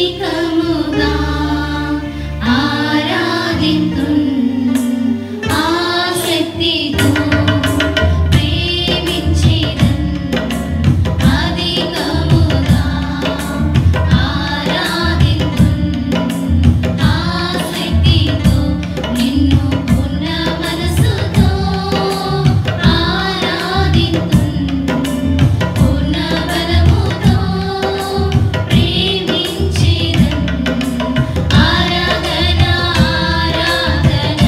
అధికముగా ఆరాధింతున్ ఆసక్తితో ప్రేమించేదన్ అధికముగా ఆరాధింతున్ ఆసక్తితో నిన్ను పూర్ణ మనసుతో ఆరాధింతున్ పూర్ణ బలముతో ప్రేమించేదన్ ఆరాధన ఆరాధన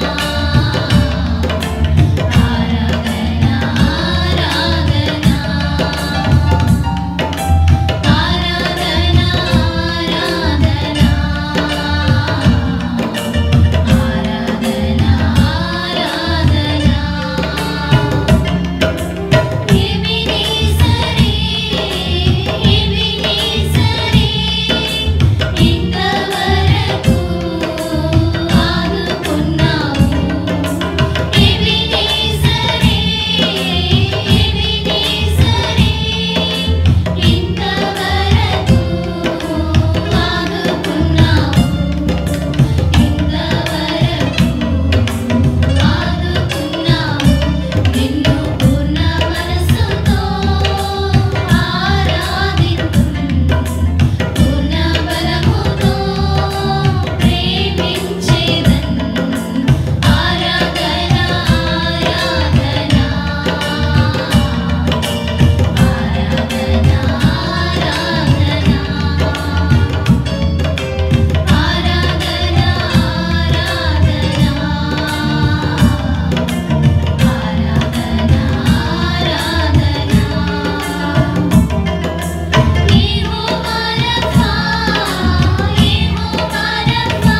ఆరాధన ఆరాధన ఆరాధన ఆరాధన ఆరాధన ఎబినేసరే ఎబినేసరే ఇంతవరకు ఆదుకున్నావు ఎబినేసరే ఎబినేసరే ఇంతవరకు ఆదుకున్నావు ఇంతవరకు ఆదుకున్నావు నిన్ను పూర్ణ మనసుతో ఆరాధింతున్ పూర్ణ బలముతో ప్రేమించేదన్ ఆరాధన ఆరాధన ఆరాధన ఆరాధన ఆరాధన ఆరాధన యెహోవా రఫా యెహోవా రఫా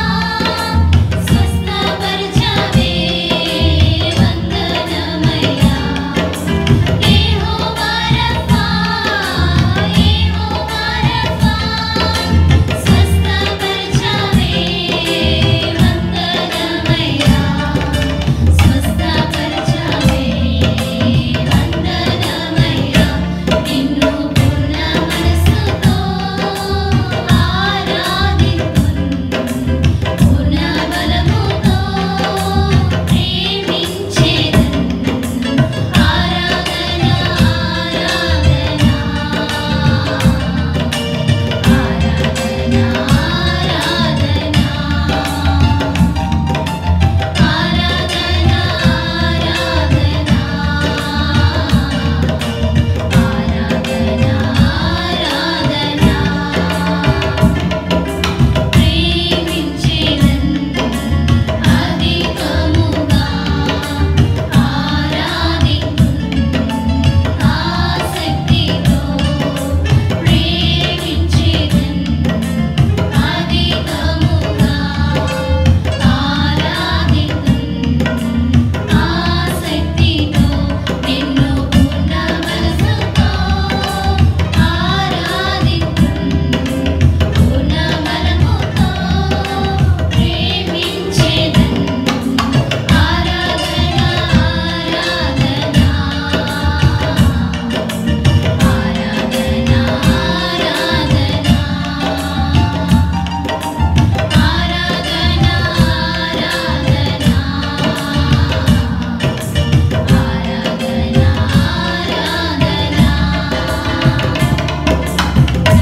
స్వస్థపరచవే వందనమయ్యా యెహోవా రఫా యెహోవా రఫా స్వస్థపరచవే వందనమయ్యా స్వస్థపరచవే వందనమయ్యా నిన్ను పూర్ణ మనసుతో ఆరాధింతున్ పూర్ణ బలముతో ప్రేమించేదన్ ఆరాధన ఆరాధన ఆరాధన ఆరాధన ఆరాధన ఆరాధన ప్రేమించేదన్ అధికముగా ఆరాధింతున్ ఆసక్తితో ప్రేమించేదన్ అధికముగా ఆరాధింతున్ ఆసక్తితో నిన్ను పూర్ణ మనసుతో ఆరాధింతున్ పూర్ణ బలముతో ప్రేమించేదన్ ఆరాధన ఆరాధన ఆరాధన ఆరాధన ఆరాధన ఆరాధన ఆరాధన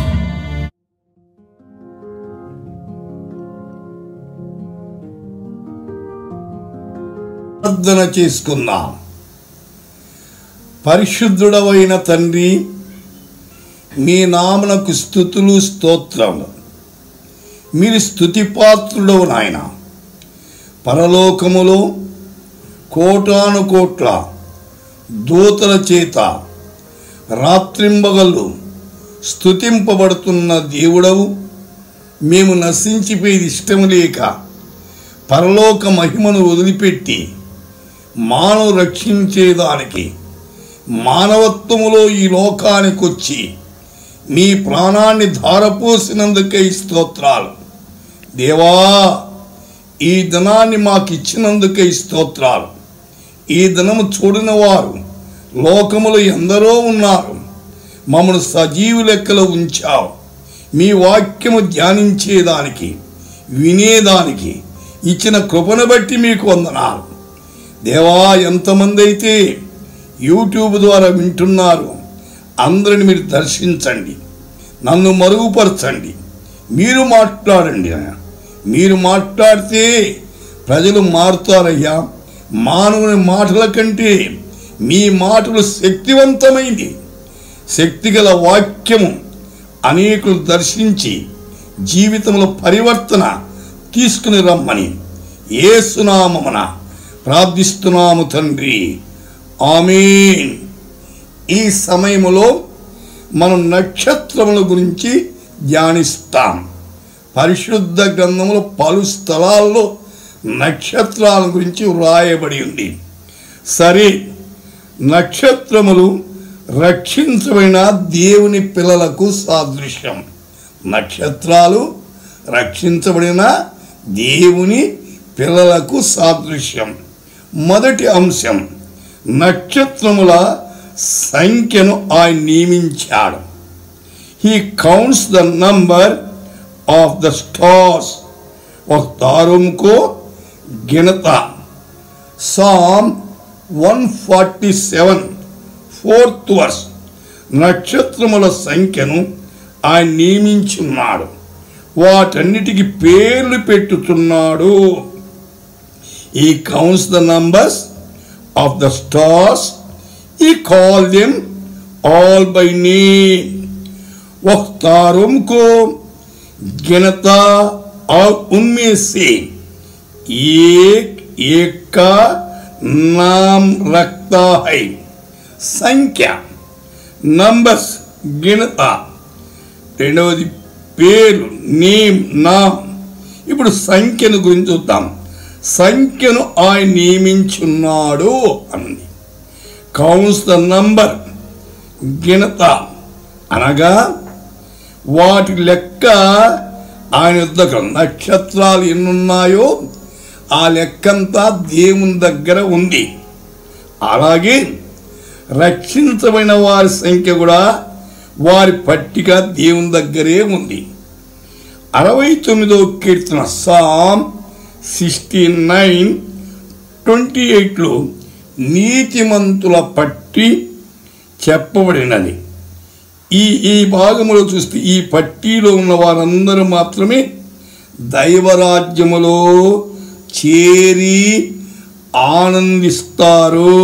ప్రార్థన చేసుకుందాం పరిశుద్ధుడవైన తండ్రి మీ నామనకు స్థుతులు స్తోత్రము మీరు స్థుతిపాత్రుడవు నాయన పరలోకములో కోటాను కోట్ల దూతల చేత రాత్రింబగళ్ళు స్థుతింపబడుతున్న దేవుడవు మేము నశించిపోయేది ఇష్టం లేక పరలోక మహిమను వదిలిపెట్టి మానవ రక్షించేదానికి మానవత్వములో ఈ లోకానికి వచ్చి మీ ప్రాణాన్ని ధారపోసినందుకై స్తోత్రాలు దేవా ఈ దినాన్ని మాకు ఇచ్చినందుకై స్తోత్రాలు ఈ దినము చూడని వారు లోకములో ఎందరో ఉన్నారు మమ్మను సజీవు లెక్కలో ఉంచావు మీ వాక్యము ధ్యానించేదానికి వినేదానికి ఇచ్చిన కృపను బట్టి మీకు వందనాలు దేవా ఎంతమంది అయితే యూట్యూబ్ ద్వారా వింటున్నారు అందరిని మీరు దర్శించండి నన్ను మరుగుపరచండి మీరు మాట్లాడండి నాయన. మీరు మాట్లాడితే ప్రజలు మారుతారయ్యా మానవుని మాటల కంటే మీ మాటలు శక్తివంతమైంది శక్తిగల వాక్యము అనేకులు దర్శించి జీవితంలో పరివర్తన తీసుకుని రమ్మని ఏసునామమున ప్రార్థిస్తున్నాము తండ్రి ఆమేన్ ఈ సమయములో మనం నక్షత్రముల గురించి ధ్యానిస్తాం పరిశుద్ధ గ్రంథములో పలు స్థలాల్లో నక్షత్రాల గురించి వ్రాయబడి ఉంది సరే నక్షత్రములు రక్షించబడిన దేవుని పిల్లలకు సాదృశ్యం నక్షత్రాలు రక్షించబడిన దేవుని పిల్లలకు సాదృశ్యం మొదటి అంశం నక్షత్రముల సంఖ్యను ఆయన నియమించాడు he counts the number of the stars ఒక తారుంకో గినత Psalm one forty seven fourth verse నక్షత్రముల సంఖ్యను ఆయన నియమించున్నాడు వాటన్నిటికి పేర్లు పెట్టుతున్నాడు ఈ counts the numbers of the stars he call them all by name वक्तारों को गिनता और उनमें से एक एक का नाम रखता है संख्या నంబర్స్ గినత రెండవది పేరు నేమ్ నామ్ ఇప్పుడు సంఖ్యను గురించి చూద్దాం సంఖ్యను ఆయన నియమించున్నాడు అన్నది కౌన్స్ ద నంబర్ గినత అనగా వాటి లెక్క ఆయన యుద్ధకు నక్షత్రాలు ఎన్నున్నాయో ఆ లెక్కంతా దేవుని దగ్గర ఉంది అలాగే రక్షించబడిన వారి సంఖ్య కూడా వారి పట్టిక దేవుని దగ్గరే ఉంది అరవై తొమ్మిదో కీర్తన సామ్ సిక్స్టీ నైన్ ట్వంటీ ఎయిట్లో నీతిమంతుల పట్టి చెప్పబడినది ఈ ఈ భాగములో చూస్తే ఈ పట్టీలో ఉన్న వారందరూ మాత్రమే దైవరాజ్యములో చేరి ఆనందిస్తారు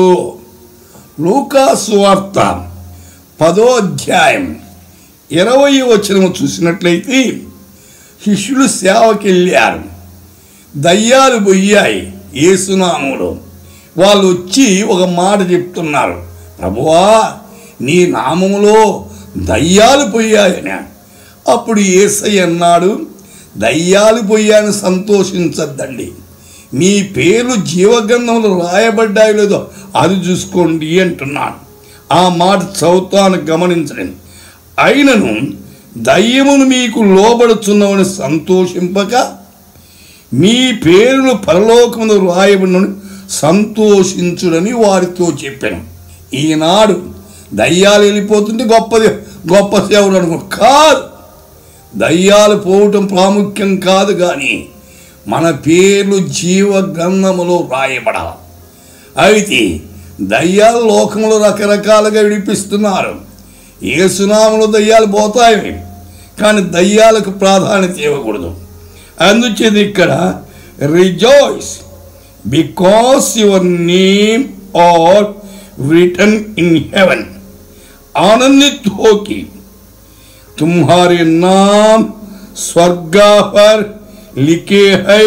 లూకాసు వార్త పదో అధ్యాయం ఇరవై వచనము చూసినట్లయితే శిష్యులు సేవకి వెళ్ళారు దయ్యాలు పోయాయి ఏసునామంలో వాళ్ళు వచ్చి ఒక మాట చెప్తున్నారు ప్రభువా నీ నామములో దయ్యాలు పోయాయని అప్పుడు ఏసై అన్నాడు దయ్యాలు పోయాని సంతోషించద్దండి మీ పేర్లు జీవగంధంలో రాయబడ్డాయో లేదో అది చూసుకోండి అంటున్నాను ఆ మాట చదువుతాను గమనించండి అయినను దయ్యమును మీకు లోబడుచున్నవని సంతోషింపక మీ పేరును పరలోకమును రాయబడినని సంతోషించుడని వారితో చెప్పాను ఈనాడు దయ్యాలు వెళ్ళిపోతుంటే గొప్పది గొప్ప సేవలు అనుకో కాదు దయ్యాలు పోవటం ప్రాముఖ్యం కాదు కానీ మన పేర్లు జీవ గ్రంథములో రాయబడాలి అయితే దయ్యాలు లోకంలో రకరకాలుగా విడిపిస్తున్నారు ఏ సునాములో దయ్యాలు పోతాయి కానీ దయ్యాలకు ప్రాధాన్యత ఇవ్వకూడదు అందుచేది ఇక్కడ rejoice because your name are written in heaven आनंदित हो कि तुम्हारे नाम స్వర్గా పర్ లికే హై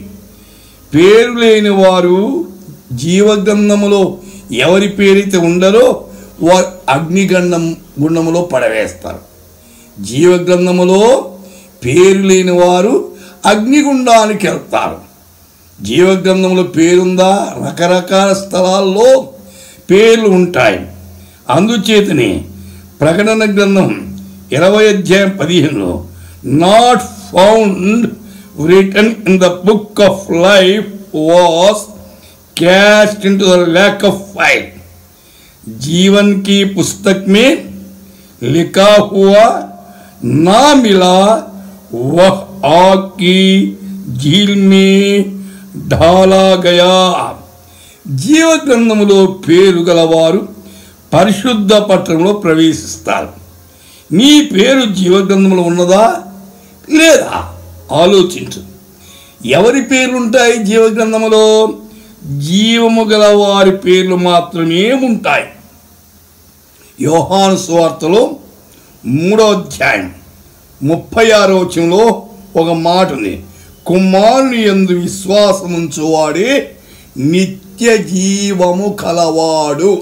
పేరు లేని వారు జీవగంధములో ఎవరి పేరైతే ఉండరో వారు అగ్నిగంధం గుండములో పడవేస్తారు జీవగ్రంథములో పేరు లేని వారు అగ్నిగుండానికి వెళ్తారు జీవగ్రంథంలో పేరుందా రకరకాల స్థలాల్లో పేర్లు ఉంటాయి అందుచేతనే ప్రకటన గ్రంథం ఇరవై అధ్యాయం పదిహేనులో not found written in the book of life was cast into the lake of fire जीवन की पुस्तक में लिखा हुआ नामिला वह आग की झील में ढाला गया జీవ గ్రంథములో పేరు గలవారు పరిశుద్ధ పట్టణంలో ప్రవేశిస్తారు నీ పేరు జీవ గ్రంథంలో ఉన్నదా లేదా ఆలోచించు ఎవరి పేర్లుంటాయి జీవ గ్రంథములో జీవము గల వారి పేర్లు మాత్రమే ఉంటాయి యోహాను సువార్తలో మూడో అధ్యాయం ముప్పై ఆరో వచనంలో ఒక మాట ఉంది కుమారుని ఎందు విశ్వాసముంచువాడే నిత్య జీవము కలవాడు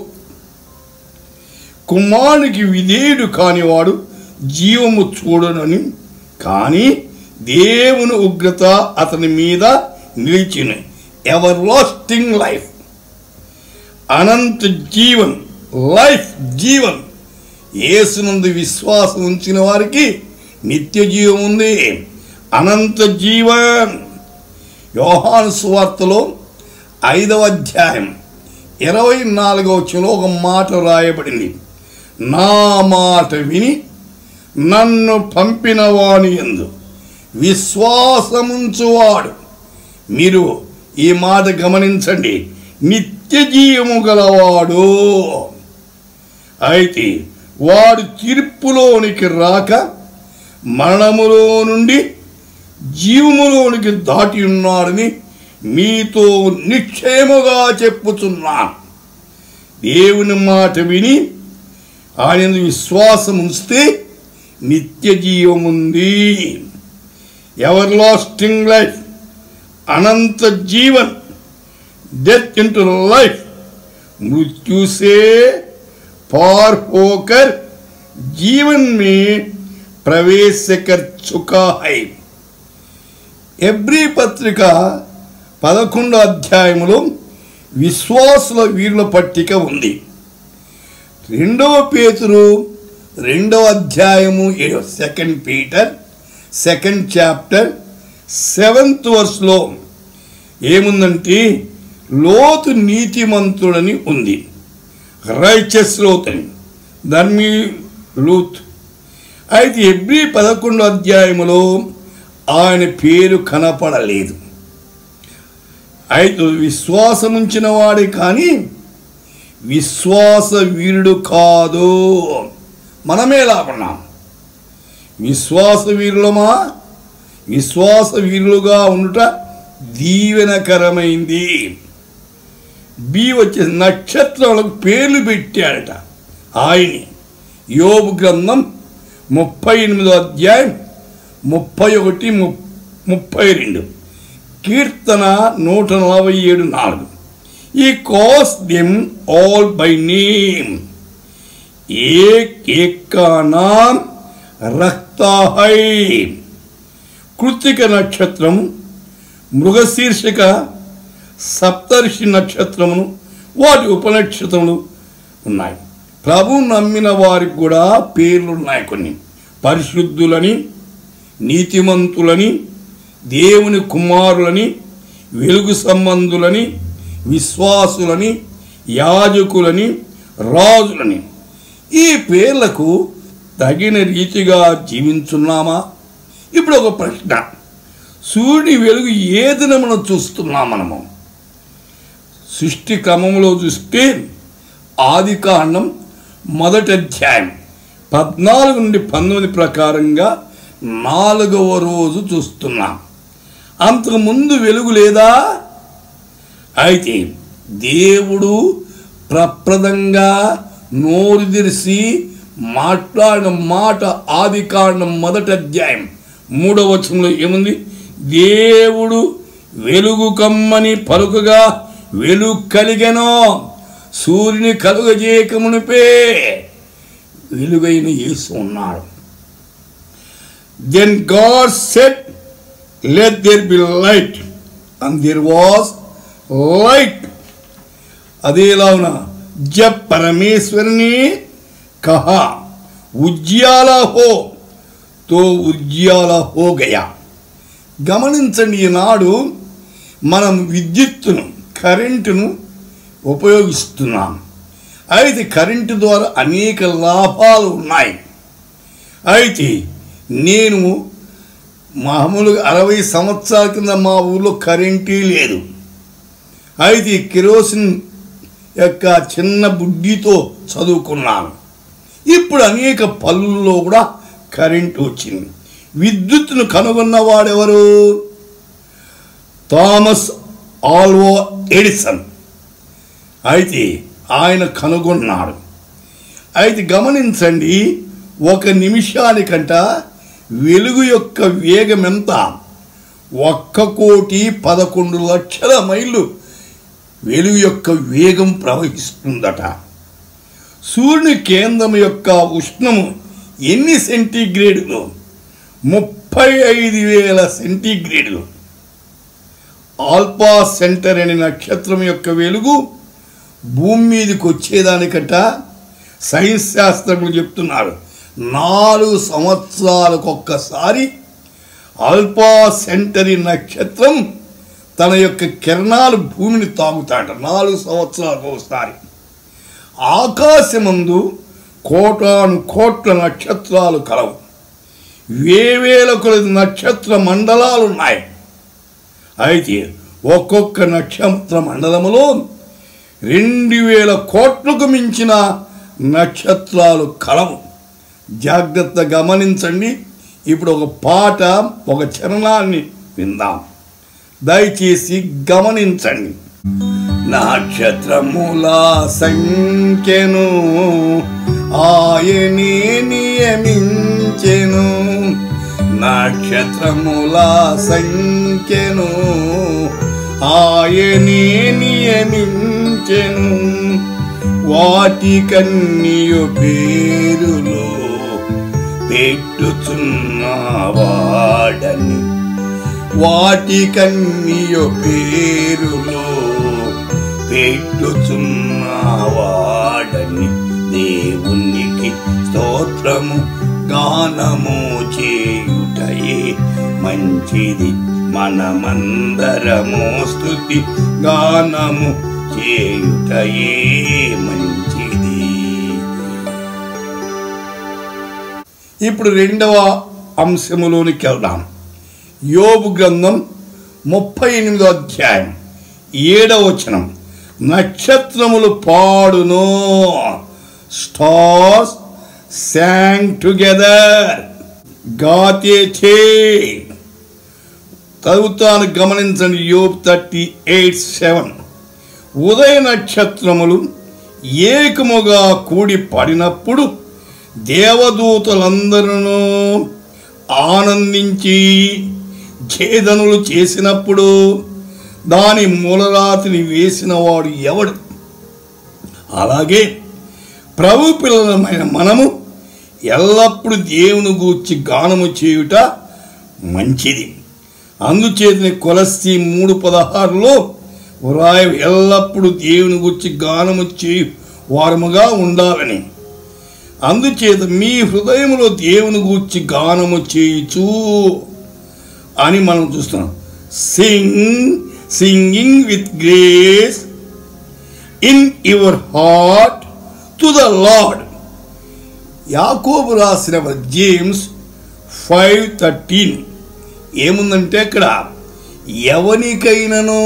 కుమారునికి విధేయుడు కానివాడు జీవము చూడనని కానీ దేవుని ఉగ్రత అతని మీద నిలిచిన ఎవర్ లాస్టింగ్ లైఫ్ అనంత జీవన్ లైఫ్ జీవన్ యేసునందు విశ్వాసం ఉంచిన వారికి నిత్య జీవం ఉంది అనంత జీవన్ యోహాను సువార్తలో ఐదవ అధ్యాయం ఇరవై నాలుగవ వచనంలో ఒక మాట రాయబడింది నా మాట విని నన్ను పంపిన వాని ఎందు విశ్వాసముంచువాడు మీరు ఈ మాట గమనించండి నిత్య జీవము గలవాడు అయితే వాడు తీర్పులోనికి రాక మరణములో నుండి జీవములోనికి దాటి ఉన్నాడని మీతో నిశ్చయముగా చెప్పుచున్నాను దేవుని మాట విని ఆయన విశ్వాసం ఉంచితే నిత్య జీవముంది ఎవర్ లాస్టింగ్ లైఫ్ అనంత జీవన్ डेथ इंटू लाइफ मृत्यु से पार होकर जीवन में प्रवेश कर चुका है ఎబ్రి పత్రిక పదకొండో అధ్యాయములో విశ్వాసుల వీరుల పట్టిక ఉంది రెండవ పేతురు రెండవ అధ్యాయము ఏడవ second Peter second chapter seventh వర్స్లో ఏముందంటే లోతు నీతిమంతుడని ఉంది రైచస్ లోతని ధర్మీ లూత్ అయితే ఎబ్రి పదకొండో అధ్యాయములో ఆయన పేరు కనపడలేదు అయితే విశ్వాసముంచిన వాడే కానీ విశ్వాస వీరుడు కాదు మనమే లాకున్నాం విశ్వాస వీరులమా విశ్వాస వీరులుగా ఉండుట దీవెనకరమైంది బి వచ్చే నక్షత్రాలకు పేర్లు పెట్టాడట ఆయన్ని యోబు గ్రంథం ముప్పై ఎనిమిదో అధ్యాయం ముప్పై ఒకటి ము- ముప్పై రెండు కీర్తన నూట నలభై ఏడు నాలుగు he calls them all by name ఏక్ ఏక్ కా నామ్ రక్తా హై కృతిక నక్షత్రం మృగశీర్షిక సప్తర్షి నక్షత్రమును వాటి ఉపనక్షత్రములు ఉన్నాయి ప్రభు నమ్మిన వారికి కూడా పేర్లు ఉన్నాయి కొన్ని పరిశుద్ధులని నీతిమంతులని దేవుని కుమారులని వెలుగు సంబంధులని విశ్వాసులని యాజకులని రాజులని ఈ పేర్లకు తగిన రీతిగా జీవించున్నామా ఇప్పుడు ఒక ప్రశ్న సూర్యుని వెలుగు ఏ దినమున చూస్తున్నాం మనము సృష్టి క్రమంలో చూస్తే ఆది కాండం మొదటి అధ్యాయం పద్నాలుగు నుండి పంతొమ్మిది ప్రకారంగా నాలుగవ రోజు చూస్తున్నాం అంతకుముందు వెలుగు లేదా అయితే దేవుడు ప్రప్రదంగా నోరు తెరిసి మాట్లాడిన మాట ఆది కాండం మొదటి అధ్యాయం మూడవ వచనంలో ఏముంది దేవుడు వెలుగు కమ్మని పలుకగా వెలుగు కలిగెనో సూర్యుని కలుగజేయకమునిపే వెలుగైన యేసు ఉన్నాడు then God said let there be light and there was light అదేలావున జబ్ పరమేశ్వరుని కహా ఉజ్యాల హో తో ఉజ్యాల హో గయా గమనించండి ఈనాడు మనం విద్యుత్తును కరెంటును ఉపయోగిస్తున్నాం అయితే కరెంటు ద్వారా అనేక లాభాలు ఉన్నాయి అయితే నేను మామూలుగా అరవై సంవత్సరాల కింద మా ఊళ్ళో కరెంటీ లేదు అయితే ఈ కిరోసిన్ యొక్క చిన్న బుడ్డితో చదువుకున్నాను ఇప్పుడు అనేక పనుల్లో కూడా కరెంటు వచ్చింది విద్యుత్తును కనుగొన్నవాడెవరు థామస్ ఆల్వో ఎడిసన్ అయితే ఆయన కనుగొన్నాడు అయితే గమనించండి ఒక నిమిషానికంట వెలుగు యొక్క వేగం ఎంత ఒక్క కోటి పదకొండు లక్షల మైళ్ళు వెలుగు యొక్క వేగం ప్రవహిస్తుందట సూర్యుని కేంద్రం యొక్క ఉష్ణము ఎన్ని సెంటీగ్రేడులు ముప్పై ఐదు వేల సెంటీగ్రేడులు ఆల్పా సెంటర్ అనే నక్షత్రం యొక్క వెలుగు భూమి మీదకి వచ్చేదానికంట సైన్స్ శాస్త్రజ్ఞులు చెప్తున్నారు నాలుగు సంవత్సరాలకు ఒక్కసారి ఆల్పా సెంటరీ నక్షత్రం తన యొక్క కిరణాలు భూమిని తాగుతాట నాలుగు సంవత్సరాలకు ఒకసారి ఆకాశమందు కోటాను కోట్ల నక్షత్రాలు కలవు వేవేల కొలది నక్షత్ర మండలాలు ఉన్నాయి అయితే ఒక్కొక్క నక్షత్ర మండలములో రెండు వేల కోట్లకు మించిన నక్షత్రాలు కలవు జాగ్రత్త గమనించండి ఇప్పుడు ఒక పాట ఒక చరణాన్ని విందాం దయచేసి గమనించండి నక్షత్రముల సంఖ్యను ఆయనే నియమించెను నక్షత్రముల సంఖ్యను ఆయనే నియమించెను వాటి కన్నియు పేరులో పెట్టుచున్నవాడని వాటి కన్నియు పేరులో పెట్టుచున్నవాడని దేవునికి స్తోత్రము గానము చేయుటయే మంచిది మనమందరము స్థుతి గానము చేయుటయే మంచిది ఇప్పుడు రెండవ అంశములోనికి వెళ్దాం యోబు గ్రంథం ముప్పై ఎనిమిదో అధ్యాయం ఏడవ వచనం నక్షత్రములు పాడును స్టార్స్ శాంగ్ టుగెదర్ గాతే చే చదువుతాను గమనించండి యోబ్ థర్టీ ఎయిట్ సెవెన్ ఉదయ నక్షత్రములు ఏకముగా కూడి పడినప్పుడు దేవదూతలందరూ ఆనందించి ఛేదనులు చేసినప్పుడు దాని మూలరాతిని వేసిన వాడు ఎవడు అలాగే ప్రభు పిల్లలమైన మనము ఎల్లప్పుడూ దేవుని గూర్చి గానము చేయుట మంచిది అందుచేతనే కొలస్తి మూడు పదహారులో వ్రాయ ఎల్లప్పుడూ దేవుని గూర్చి గానము చేయు వారముగా ఉండాలని అందుచేత మీ హృదయంలో దేవుని గూర్చి గానము చేయుచు అని మనం చూస్తున్నాం sing singing with grace in your heart to the Lord యాకోబు రాసిన జేమ్స్ ఫైవ్ థర్టీన్ ఏముందంటే ఇక్కడ ఎవనికైనాను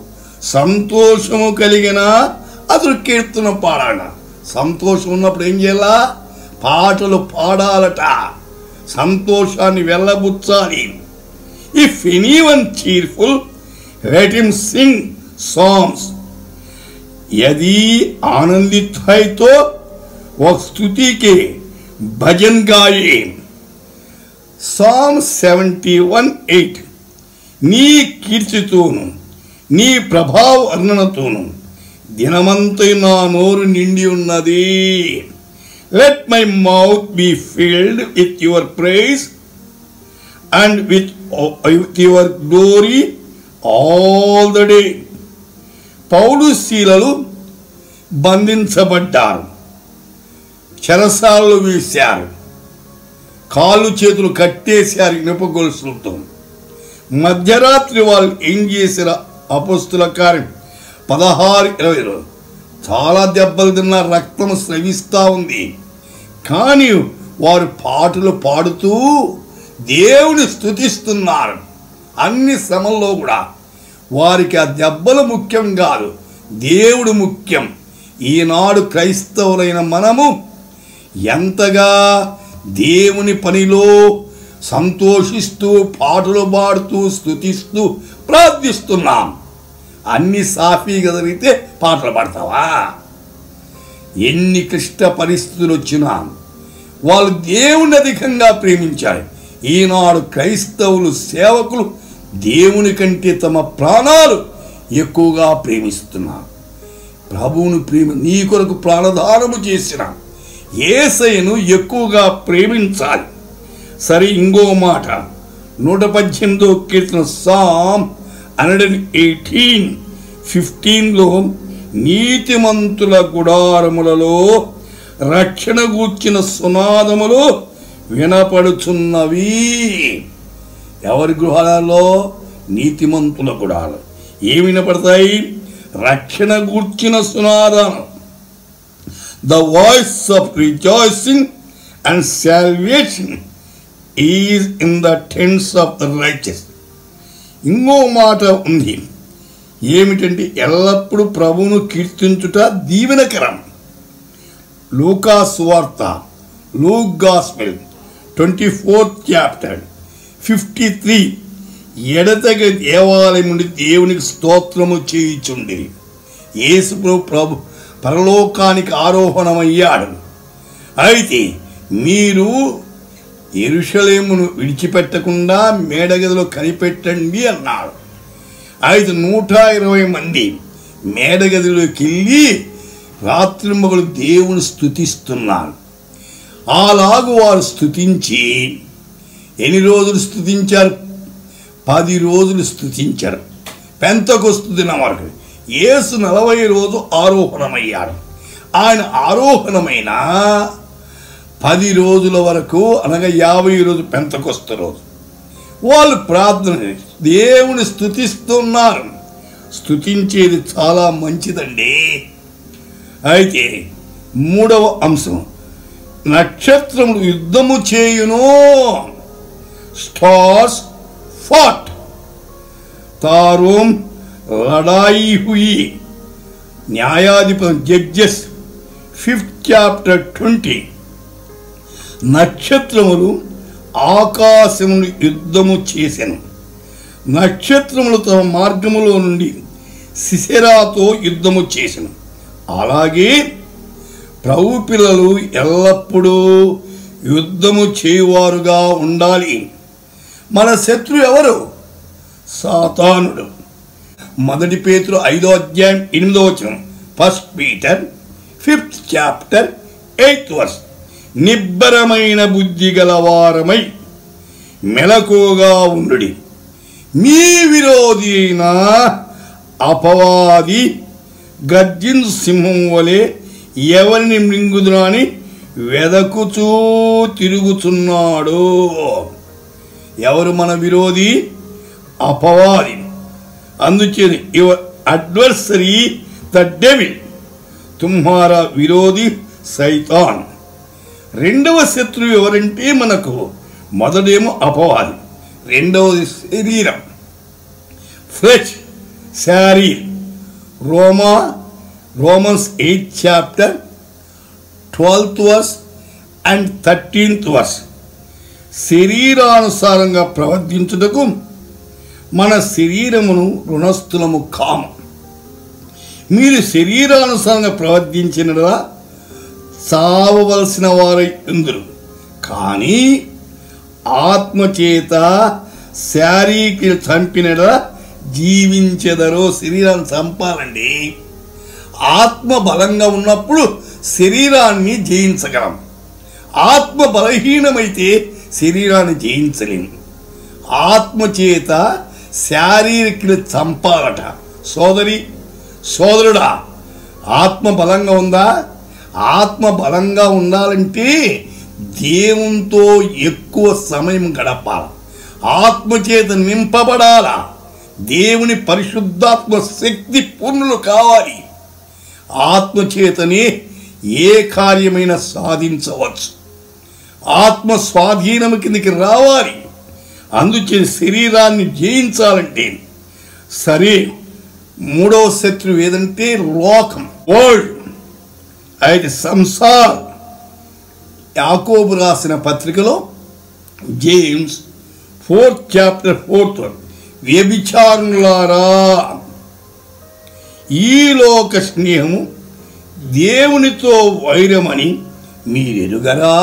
సంతోషము కలిగిన అతడు కీర్తన పాడాడ సంతోషం ఉన్నప్పుడు ఏం చేయాలా పాటలు పాడాలట సంతోషాన్ని వెళ్ళబుచ్చాలి if anyone cheerful let him sing songs यदि आनंदित है तो वह स्तुति के भजन गाए సామ్ సెవెంటీ వన్ ఎయిట్ నీ కీర్తితోను నీ ప్రభావ వర్ణనతోను దినమంతయు నా నోరు నిండి ఉన్నది let my mouth be filled with your praise and with with your glory all the day పౌలు శీలలు బంధించబడ్డారు చెరసాలలో వేశారు కాళ్ళు చేతులు కట్టేశారు ఇనుప గొలుసులతో మధ్యరాత్రి వాళ్ళు ఏం చేసిన అపస్తుల కార్యం పదహారు ఇరవైలో చాలా దెబ్బలు తిన్న రక్తం స్రవిస్తూ ఉంది కానీ వారు పాటలు పాడుతూ దేవుని స్థుతిస్తున్నారు అన్ని శ్రమల్లో కూడా వారికి ఆ దెబ్బలు ముఖ్యం కాదు దేవుడు ముఖ్యం ఈనాడు క్రైస్తవులైన మనము ఎంతగా దేవుని పనిలో సంతోషిస్తూ పాటలు పాడుతూ స్థుతిస్తూ ప్రార్థిస్తున్నాం అన్ని సాఫీగా జరిగితే పాటలు పాడతావా ఎన్ని క్లిష్ట పరిస్థితులు వచ్చినా వాళ్ళు దేవుని అధికంగా ప్రేమించారు ఈనాడు క్రైస్తవులు సేవకులు దేవుని కంటే తమ ప్రాణాలు ఎక్కువగా ప్రేమిస్తున్నారు ప్రభువును ప్రేమ నీ కొరకు ప్రాణదానము చేసిన ఏసయ్యను ఎక్కువగా ప్రేమించాలి సరే ఇంకో మాట నూట పద్దెనిమిదో కీర్తన సామ్ హండ్రెడ్ అండ్ ఎయిటీన్ ఫిఫ్టీన్లో నీతిమంతుల గుడారములలో రక్షణ గూర్చిన సునాదములు వినపడుచున్నవి ఎవరి గృహాలలో నీతిమంతుల గుడాలు ఏమి వినపడతాయి రక్షణ గూర్చిన సునాదం the voice of rejoicing and salvation is in the tents of the righteous ఇంకో మాట ఉంది ఏమిటంటే ఎల్లప్పుడూ ప్రభువును కీర్తించుట దీవెనకరం లూకా సువార్త Luke gospel twenty fourth chapter fifty three ఎడతగ దేవాలయం నుండి దేవునికి స్తోత్రము చేయుచుండి యేసు ప్రభు ప్రభు పరలోకానికి ఆరోహణమయ్యాడు అయితే మీరు ఎరుషలేమును విడిచిపెట్టకుండా మేడగదిలో కనిపెట్టండి అన్నాడు అయితే నూట ఇరవై మంది మేడగదిలోకి వెళ్ళి రాత్రింబగలు దేవుని స్థుతిస్తున్నారు అలాగు వారు స్థుతించి ఎన్ని రోజులు స్థుతించారు పది రోజులు స్థుతించారు పెంతకొస్తు దినం వరకు యేసు నలభై రోజు ఆరోహణమయ్యాడు ఆయన ఆరోహణమైన పది రోజుల వరకు అనగా యాభై రోజు పెంతకొస్తు రోజు వాళ్ళు ప్రార్థన చేసి దేవుని స్థుతిస్తున్నారు స్థుతించేది చాలా మంచిదండి అయితే మూడవ అంశం నక్షత్రములు యుద్ధము చేయును స్టార్స్ ఫాట్ తారోం లడాయి హుయి న్యాయాధిపతి జడ్జెస్ ఫిఫ్త్ చాప్టర్ ట్వంటీ నక్షత్రములు ఆకాశమును యుద్ధము చేసెను నక్షత్రములు తమ మార్గములో నుండి సిసెరాతో యుద్ధము చేసెను అలాగే ప్రభు పిల్లలు ఎల్లప్పుడూ యుద్ధము చేయువారుగా ఉండాలి మన శత్రు ఎవరు సాతానుడు మొదటి పేతురు ఐదో అధ్యాయం ఎనిమిదో వచనం first Peter fifth chapter eighth verse నిబ్బరమైన బుద్ధి గలవారమై మెలకుగా ఉండుడి మీ విరోధి అయిన అపవాది గర్జిన్ సింహం వలె ఎవరిని మృంగుదునా అని వెదకుచూ తిరుగుతున్నాడు ఎవరు మన విరోధి అపవాది అందుచేది యువర్ అడ్వర్సరీ ద డెవిల్ తుమ్హారా విరోధి సైతాన్ రెండవ శత్రువు ఎవరంటే మనకు మొదటేమో అపవాది రెండవది శరీరం ఫ్లెష్ శారీర్ రోమా Romans eighth chapter twelfth verse and thirteenth verse శరీరానుసారంగా ప్రవర్తించుటకు మన శరీరమును రుణస్థులము కాము మీరు శరీరానుసారంగా ప్రవర్తించినలా చావవలసిన వారై ఉందరు కానీ ఆత్మచేత శారీరక చంపినడ జీవించెదరో శరీరాన్ని చంపాలండి ఆత్మ బలంగా ఉన్నప్పుడు శరీరాన్ని జయించగలం ఆత్మ బలహీనమైతే శరీరాన్ని జయించలేము ఆత్మచేత శారీరకులు చంపాలట సోదరి సోదరుడా ఆత్మ బలంగా ఉందా ఆత్మ బలంగా ఉండాలంటే దేవునితో ఎక్కువ సమయం గడపాలి ఆత్మచేత నింపబడాల దేవుని పరిశుద్ధాత్మ శక్తి పూర్ణులు కావాలి ఆత్మచేతనే ఏ కార్యమైనా సాధించవచ్చు ఆత్మ స్వాధీనం కిందకి రావాలి అందుచే శరీరాన్ని జయించాలంటే సరే మూడవ శత్రువు ఏదంటే లోకం వరల్డ్ అయితే సంసార్ యాకోబు రాసిన పత్రికలో జేమ్స్ ఫోర్త్ చాప్టర్ ఫోర్త్ వ్యభిచారులారా ఈ లోక స్నేహము దేవునితో వైరమని మీరెరుగరా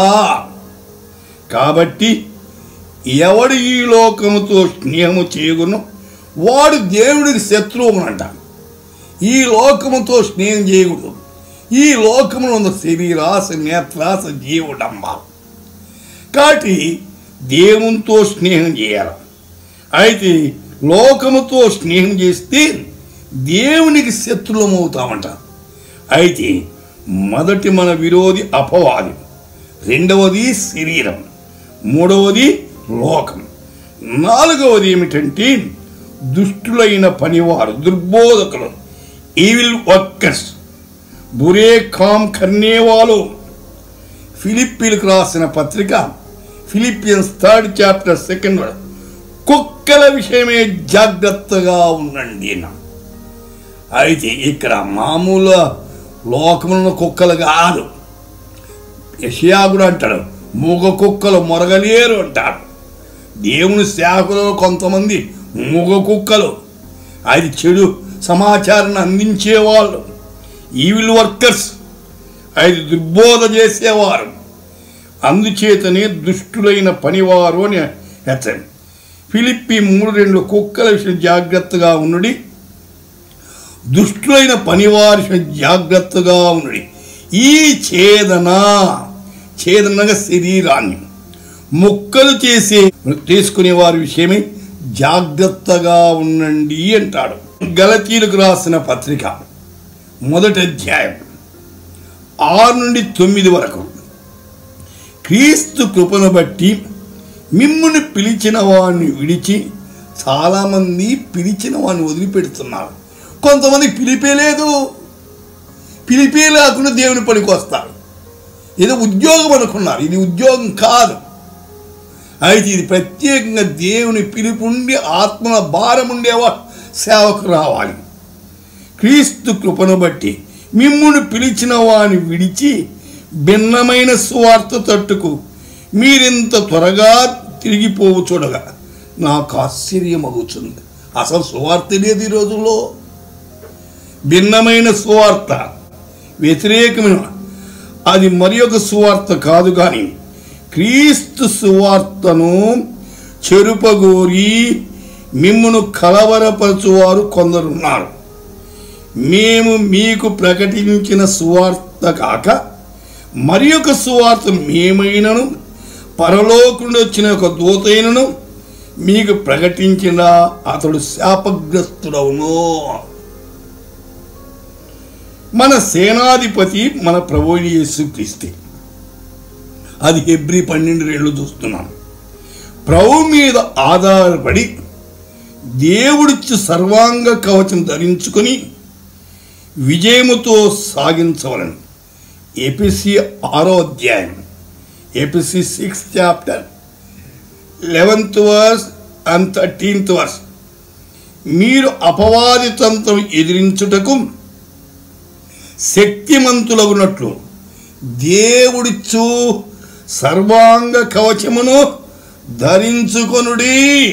కాబట్టి ఎవడు ఈ లోకముతో స్నేహము చేయగును వాడు దేవుడికి శత్రువునంట ఈ లోకముతో స్నేహం చేయకూడదు ఈ లోకములో ఉన్న శరీరాస నేత్రాస జీవుడంబ కాబట్టి దేవునితో స్నేహం చేయాలి అయితే లోకముతో స్నేహం చేస్తే దేవునికి శత్రులం అవుతామంట అయితే మొదటి మన విరోధి అపవాది రెండవది శరీరం మూడవది లోకం నాలుగవది ఏమిటంటే దుష్టులైన పనివారు దుర్బోధకులు ఈవిల్ వర్కర్స్ బురే కామ్ కన్నేవాలు ఫిలిప్పీలకు రాసిన పత్రిక Philippians third chapter second word కుక్కల విషయమే జాగ్రత్తగా ఉండండి నా అయితే ఇక్కడ మామూలు లోకములను కుక్కలు కాదు యషియా కూడా అంటాడు మూగ కుక్కలు మొరగలేరు అంటాడు దేవుని శాఖలో కొంతమంది మూగ కుక్కలు అది చెడు సమాచారాన్ని అందించేవాళ్ళు ఈవిల్ వర్కర్స్ అది దుర్బోధ చేసేవారు అందుచేతనే దుష్టులైన పనివారు అని హెచ్చరి ఫిలిప్పి మూడు రెండు కుక్కల విషయం జాగ్రత్తగా ఉండి దుష్టులైన పనివారి విషయం జాగ్రత్తగా ఉండి ఈ ఛేదన ఛేదనగా శరీరాన్ని ముక్కలు చేసి తీసుకునే వారి విషయమే జాగ్రత్తగా ఉండండి అంటాడు గలతీలకు రాసిన పత్రిక మొదటి అధ్యాయం ఆరు నుండి తొమ్మిది వరకు క్రీస్తు కృపను బట్టి మిమ్ముని పిలిచిన వాడిని విడిచి చాలామంది పిలిచిన వాడిని వదిలిపెడుతున్నారు కొంతమంది పిలిపే లేదు పిలిపే లేకుండా దేవుని పనికి వస్తారు ఏదో ఉద్యోగం అనుకున్నారు ఇది ఉద్యోగం కాదు అయితే ఇది ప్రత్యేకంగా దేవుని పిలుపుండి ఆత్మల భారం ఉండేవా సేవకు రావాలి క్రీస్తు కృపను బట్టి మిమ్మును పిలిచిన వాని విడిచి భిన్నమైన సువార్త తట్టుకు మీరింత త్వరగా తిరిగిపోవు చూడగా నాకు ఆశ్చర్యమవుతుంది అసలు సువార్త లేదు ఈ రోజుల్లో భిన్నమైన సువార్త వ్యతిరేకమైన అది మరి ఒక సువార్త కాదు కానీ క్రీస్తు సువార్తను చెరుపగోరి మిమ్మును కలవరపరచువారు కొందరున్నారు మేము మీకు ప్రకటించిన సువార్త కాక మరి ఒక సువార్త మేమైనను పరలోకుండి వచ్చిన ఒక దూతైనను మీకు ప్రకటించిన అతడు శాపగ్రస్తుడవును మన సేనాధిపతి మన ప్రభు యేసుక్రీస్తే అది హెబ్రి పన్నెండు రేళ్ళు చూస్తున్నాం ప్రభు మీద ఆధారపడి దేవుడిచ్చి సర్వాంగ కవచం ధరించుకొని విజయముతో సాగించవలను ఏపీసీ ఆరో అధ్యాయం APC six chapter eleventh verse and thirteenth verse మీరు అపవాది తంత్రం ఎదిరించుటకు శక్తిమంతులగునట్లు దేవుడిచ్చు సర్వాంగ కవచమును ధరించుకొనుడి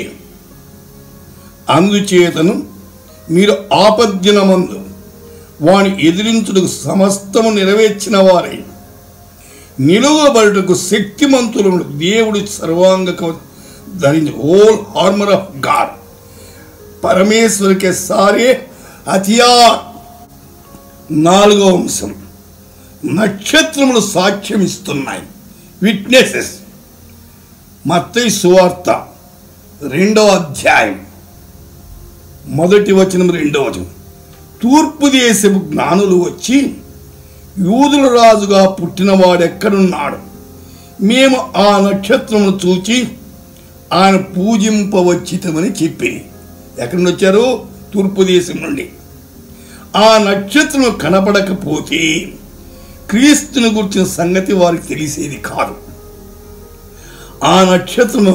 అందుచేతను మీరు ఆపద్దినమందు వాని ఎదిరించుటకు సమస్తము నెరవేర్చిన వారై నిలువబడుటకు శక్తిమంతులను దేవుడి సర్వాంగ కవచం ధరించి ఓల్ ఆర్మర్ ఆఫ్ గాడ్ పరమేశ్వరికి సారే హథియార్ నాలుగో అంశం నక్షత్రములు సాక్ష్యం ఇస్తున్నాయి విట్నెసెస్ మత్తయి సువార్త రెండవ అధ్యాయం మొదటి వచనం రెండవ వచనం తూర్పు దేశపు జ్ఞానులు వచ్చి యూదుల రాజుగా పుట్టినవాడెక్కడున్నాడు మేము ఆ నక్షత్రమును చూచి ఆయన పూజింపవచ్చితమని చెప్పి ఎక్కడి నుండి వచ్చారు తూర్పు దేశం నుండి ఆ నక్షత్రం కనపడకపోతే క్రీస్తుని గురించిన సంగతి వారికి తెలిసేది కాదు ఆ నక్షత్రము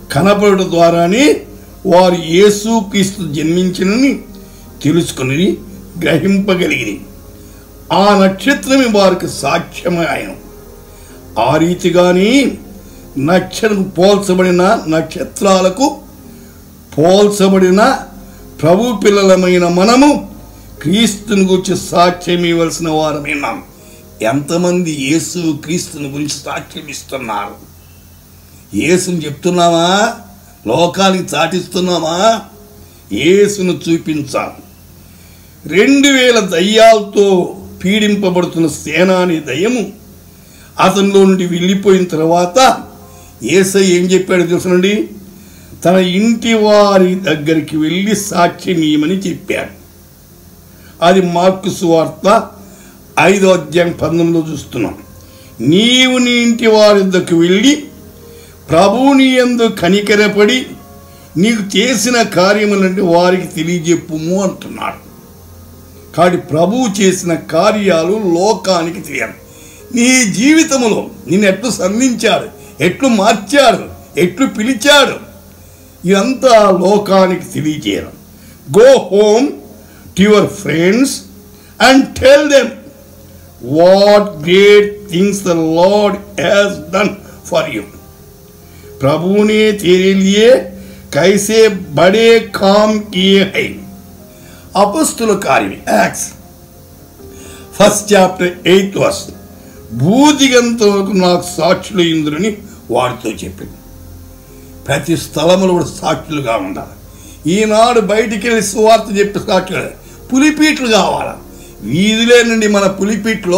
కనపడట ద్వారానే వారు యేసు క్రీస్తు జన్మించినని తెలుసుకుని గ్రహింపగలిగిరి ఆ నక్షత్రమే వారికి సాక్ష్యమైన ఆ రీతిగానే నక్షత్రం పోల్చబడిన నక్షత్రాలకు పోల్చబడిన ప్రభు పిల్లలమైన మనము క్రీస్తుని గురించి సాక్ష్యం ఇవ్వాల్సిన వారమైనాం ఎంతమంది యేసు క్రీస్తుని గురించి సాక్ష్యం ఇస్తున్నారు యేసుని చెప్తున్నామా లోకానికి చాటిస్తున్నామా యేసును చూపించాలి రెండు వేల దయ్యాలతో పీడింపబడుతున్న సేనాని దయ్యము అతనిలో నుండి వెళ్ళిపోయిన తర్వాత ఏసై ఏం చెప్పాడు తెలుసునండి తన ఇంటి వారి దగ్గరికి వెళ్ళి సాక్ష్యం ఇయ్యమని చెప్పాడు అది మార్కు సువార్త ఐదో అధ్యాయం పంతొమ్మిదిలో చూస్తున్నాం నీవు నీ ఇంటి వారి దగ్గరికి వెళ్ళి ప్రభువుని ఎందు కనికరపడి నీకు చేసిన కార్యములంటే వారికి తెలియజెప్పుము అంటున్నాడు కాబట్టి ప్రభువు చేసిన కార్యాలు లోకానికి తెలియాలి నీ జీవితంలో నిన్ను ఎట్లు సంధించాడు ఎట్లు మార్చాడు ఎట్లు పిలిచాడు ఇదంతా లోకానికి తెలియజేయడం go home to your friends and tell them what great things the Lord has done for you प्रभु ने तेरे लिए कैसे बड़े काम किए हैं అపస్తుల కార్యం Acts first chapter eighth verse భూదిగంత వరకు నాకు సాక్షులు ఇంద్రుని వాడితో చెప్పింది ప్రతి స్థలములో కూడా సాక్షులుగా ఉండాలి ఈనాడు బయటికి వెళ్ళి సువార్త చెప్పే సాక్షులు పులిపీట్లు కావాలి వీధిలే నుండి మన పులిపీట్లో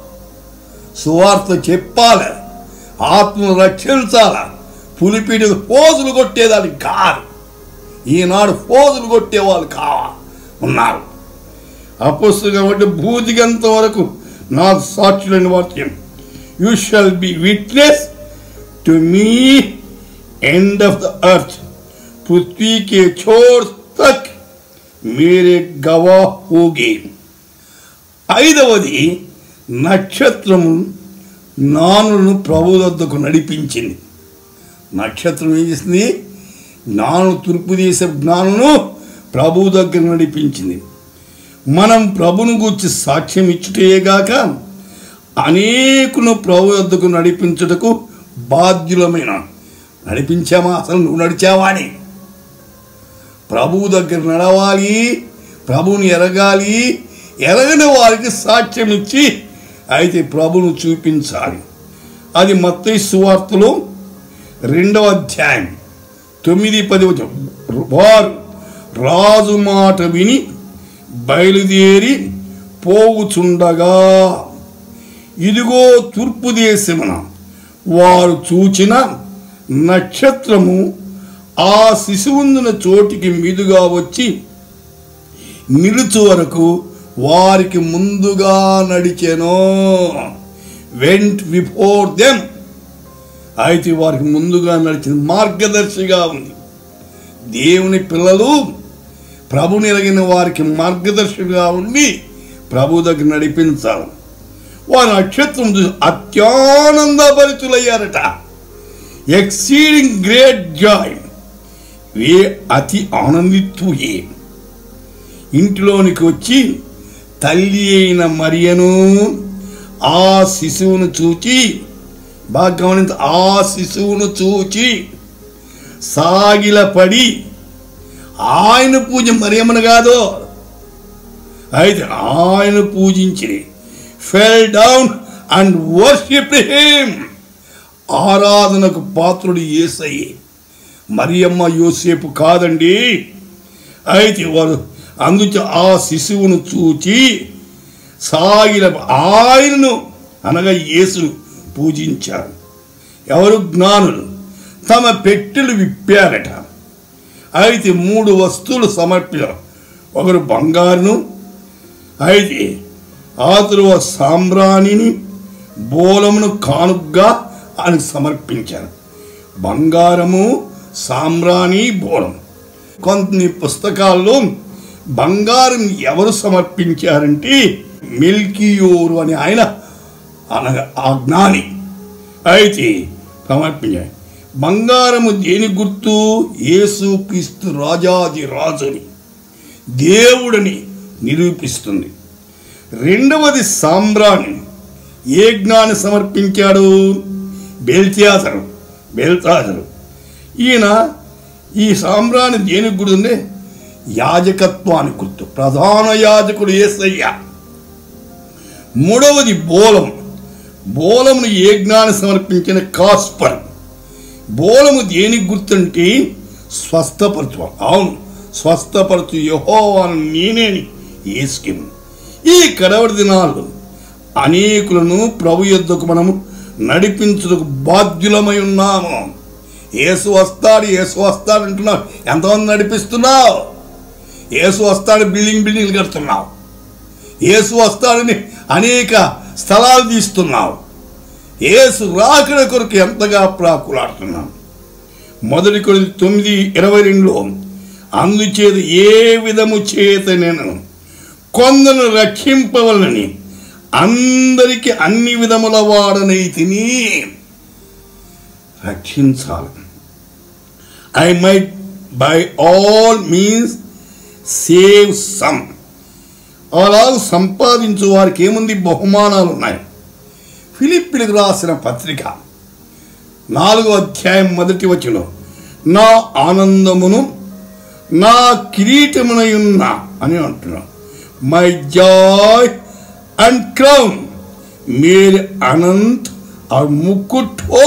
సువార్త చెప్పాలి ఆత్మను రక్షించాల పులిపీటి పోజులు కొట్టేదానికి కాదు ఈనాడు పోజులు కొట్టేవాళ్ళు కావా ఉన్నారు అపోస్తలు కాబట్టి భూదిగంత వరకు నాకు సాక్షులైన వాక్యం you shall be witness to me end of the earth पृथ्वी के छोर तक मेरे गवाह होगे ఐదవది నక్షత్రము జ్ఞానులను ప్రభు వద్దకు నడిపించింది నక్షత్రం ఏం చేసింది జ్ఞానులు తూర్పు దేశ జ్ఞానులను ప్రభు దగ్గర నడిపించింది మనం ప్రభును గూర్చి సాక్ష్యం ఇచ్చుటేగాక అనేకును ప్రభు వద్దకు నడిపించుటకు బాధ్యులమైన నడిపించామా అసలు నువ్వు నడిచావా అని ప్రభువు దగ్గర నడవాలి ప్రభువుని ఎరగాలి ఎరగని వారికి సాక్ష్యం ఇచ్చి అయితే ప్రభును చూపించాలి అది మత్తయి సువార్తలో రెండవ అధ్యాయం తొమ్మిది పది వచ్చి వారు రాజు మాట విని బయలుదేరి పోవుచుండగా ఇదిగో తూర్పు దేశమున వారు చూచిన నక్షత్రము ఆ శిశువుందున చోటికి మీదుగా వచ్చి నిలుచు వరకు వారికి ముందుగా నడిచెను వెంట్ బిఫోర్ దెమ్ అయితే వారికి ముందుగా నడిచిన మార్గదర్శిగా ఉంది దేవుని పిల్లలు ప్రభుని ఎరిగిన వారికి మార్గదర్శిగా ఉండి ప్రభు దగ్గర నడిపించాలి వారి నక్షత్రం చూసి అత్యానందభరితులయ్యారట ఎక్సీడింగ్ గ్రేట్ జాయ్ వే అతి ఆనందితుయే ఇంటిలోనికి వచ్చి తల్లి అయిన మరియను ఆ శిశువును చూచి బాగా గమనించ ఆ శిశువును చూచి సాగిలపడి ఆయన పూజ మరియమ్మను కాదు అయితే ఆయన పూజించి fell down and worship him ఆరాధనకు పాత్రుడు ఏసయ్యే మరియమ్మ యోసేపు కాదండి అయితే వారు అందుచే ఆ శిశువును చూచి సాగిల ఆయనను అనగా యేసును పూజించారు ఎవరు జ్ఞానులు తమ పెట్టెలు విప్పారట అయితే మూడు వస్తువులు సమర్పించారు ఒకరు బంగారును అయితే ఆ తరువాత సాంబ్రాణిని బోలమును కానుగ్గా అని సమర్పించారు బంగారము సాంబ్రాణి బోలం కొన్ని పుస్తకాల్లో బంగారం ఎవరు సమర్పించారంటే మిల్కీయోరు అని ఆయన అనగా ఆ జ్ఞాని అయితే సమర్పించారు బంగారము దేని గుర్తు యేసు క్రీస్తు రాజాది రాజుని దేవుడని నిరూపిస్తుంది రెండవది సాంబ్రాణి ఏ జ్ఞాని సమర్పించాడు బెల్త్యాసరు బెల్తాసరు ఈయన ఈ సాంబ్రాణి దేనికి గుర్తుందే యాజకత్వానికి గుర్తు ప్రధాన యాజకుడు ఏసయ్య మూడవది బోలం బోలమును ఏ జ్ఞాని సమర్పించిన కాస్పర్ బోలము దేనికి గుర్తుంటే స్వస్థపరచు అవును స్వస్థపరచు యహోవాను నేనే ఏసుకిను ఈ కడవరి దినాల్లో అనేకులను ప్రభు యొద్దకు మనము నడిపించుటకు బాధ్యులమై ఉన్నాము ఏసు వస్తాడు ఏసు వస్తాడు అంటున్నావు ఎంతమంది నడిపిస్తున్నావు ఏసు వస్తాడు బిల్డింగ్ బిల్డింగ్లు కడుతున్నావు ఏసు వస్తాడని అనేక స్థలాలు తీస్తున్నావు ఏసు రాకడ కొరకు ఎంతగా ప్రాకులాడుతున్నాం మొదటి కొద్ది తొమ్మిది ఇరవై రెండులో అందుచేత ఏ విధము చేత నేను కొందరు రక్షింపవలనని అందరికి అన్ని విధముల వాడనైతిని రక్షించాలి I might by all means save some అలా సంపాదించు వారికి ఏముంది బహుమానాలు ఉన్నాయి ఫిలిప్పిలకు రాసిన పత్రిక నాలుగో అధ్యాయం మొదటి వచ్చిన నా ఆనందమును నా కిరీటమునై ఉన్నా అని అంటున్నాను మై జాయ్ అండ్ క్రౌన్ మేరే అనంత్ और ముకుట్ హో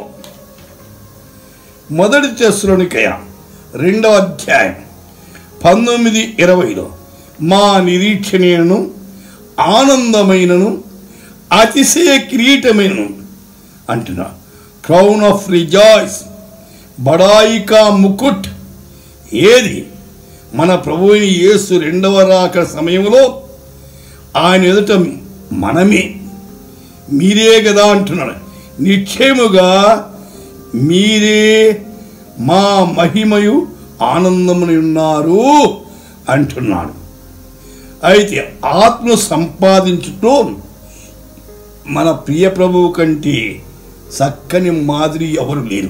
మొదటి తెస్సులోనికయ రెండవ అధ్యాయం పంతొమ్మిది ఇరవైలో మా నిరీక్షణను ఆనందమైనను అతిశయ కిరీటమైనను అంటున్నా క్రౌన్ ఆఫ్ రిజాయిస్ బడాయికా ముకుట్ ఏది మన ప్రభువుని యేసు రెండవ రాక సమయంలో ఆయన ఎదుట మనమే మీరే కదా అంటున్నాడు నిశ్చయముగా మీరే మా మహిమయు ఆనందముని ఉన్నారు అంటున్నాడు అయితే ఆత్మ సంపాదించుటూ మన ప్రియ ప్రభువు కంటే చక్కని మాదిరి ఎవరు లేరు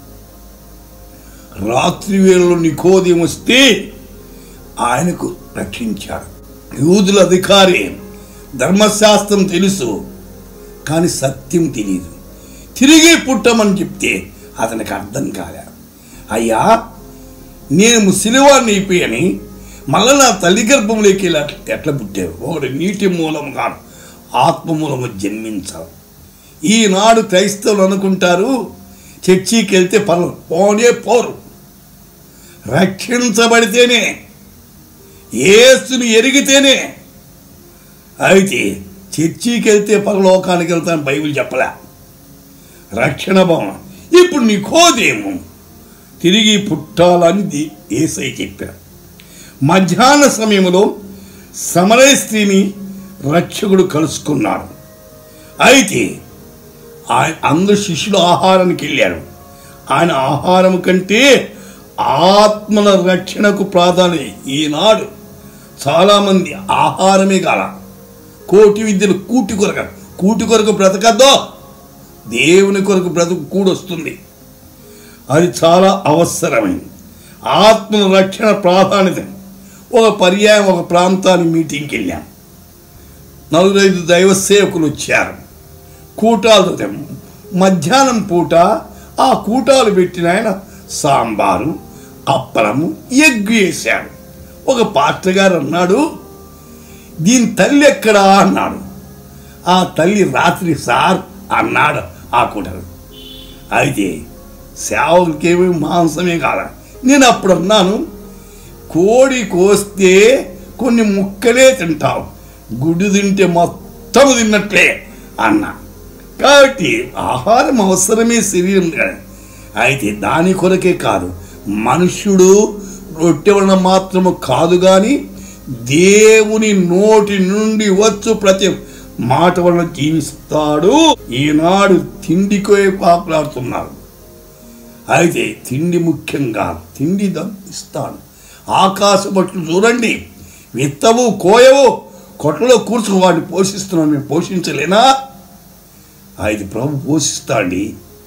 రాత్రి వేళలో నికోదయం వస్తే ఆయనకు రక్షించాడు యూదుల అధికారి ధర్మశాస్త్రం తెలుసు కానీ సత్యం తెలియదు తిరిగి పుట్టమని చెప్తే అతనికి అర్థం కాలే అయ్యా నేను ముసలివాడిని అయిపోయాని మళ్ళీ నా తల్లి గర్భంలోకి వెళ్ళి అట్ల- ఎట్లా పుట్టావు ఒకటి నీటి మూలం కాదు ఆత్మ మూలము జన్మించాలి ఈనాడు క్రైస్తవులు అనుకుంటారు చర్చికి వెళ్తే పనులు పోనే పోరు రక్షించబడితేనే ఏసుని ఎరిగితేనే అయితే చర్చికి వెళ్తే పరలోకానికి వెళ్తాను బైబిల్ చెప్పలే రక్షణ భవనం ఇప్పుడు నీకోదేమో తిరిగి పుట్టాలని ది- ఏసై చెప్పారు మధ్యాహ్న సమయంలో సమరయ స్త్రీని రక్షకుడు కలుసుకున్నాడు అయితే ఆయన అందరు శిష్యులు ఆహారానికి వెళ్ళారు ఆయన ఆహారం కంటే ఆత్మల రక్షణకు ప్రాధాన్యత ఈనాడు చాలామంది ఆహారమే కాల కోటి విద్యలు కూటి కొరక కూటి కొరకు బ్రతకద్దో దేవుని కొరకు బ్రతుకు కూడొస్తుంది అది చాలా అవసరమైంది ఆత్మల రక్షణ ప్రాధాన్యత ఒక పర్యాయం ఒక ప్రాంతానికి మీటింగ్కి వెళ్ళాం నలుగురైదు దైవ సేవకులు వచ్చారు కూటాలు తెమ్మ. మధ్యాహ్నం పూట ఆ కూటాలు పెట్టిన ఆయన సాంబారు అప్పలము ఎగ్గు వేశాడు ఒక పాస్టర్ గారు అన్నాడు దీని తల్లి ఎక్కడా అన్నాడు ఆ తల్లి రాత్రి సార్ అన్నాడు ఆ కూటరు అయితే సేవకులకేమీ మాంసమే కాదు నేను అప్పుడు అన్నాను కోడి కోస్తే కొన్ని ముక్కలే తింటావు గుడ్డు తింటే మొత్తం తిన్నట్లే అన్నా కాబట్టి ఆహారం అవసరమే శరీరం కదా. అయితే దాని కొరకే కాదు మనుష్యుడు రొట్టె వలన మాత్రము కాదు కానీ దేవుని నోటి నుండి వచ్చు ప్రతి మాట వలన జీవిస్తాడు ఈనాడు తిండికే పాకులాడుతున్నారు అయితే తిండి ముఖ్యం కాదు తిండి ద- ఇస్తాడు ఆకాశ పట్లు చూడండి విత్తవు కోయవు కొట్టలో కూర్చుకు వాడిని పోషిస్తున్నాం మేము పోషించలేనా అయితే ప్రభు పోషిస్తాండి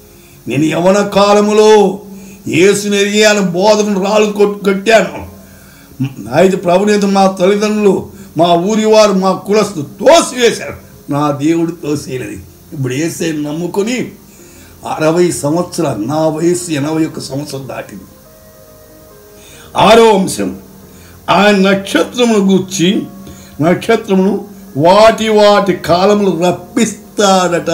నేను యవన కాలములో యేసుని ఎరిగాను బోధకుని రాళ్ళు కొట్టు కట్టాను అయితే ప్రభునేత మా తల్లిదండ్రులు మా ఊరి వారు మా కులస్తు తోసివేశారు నా దేవుడు తోసేయలేదు ఇప్పుడు ఏసై నమ్ముకొని అరవై సంవత్సరాలు నా వయసు ఎనభై ఒక్క సంవత్సరం దాటింది ఆరో అంశం ఆ నక్షత్రమును గూర్చి నక్షత్రమును వాటి వాటి కాలములు రప్పిస్తాడట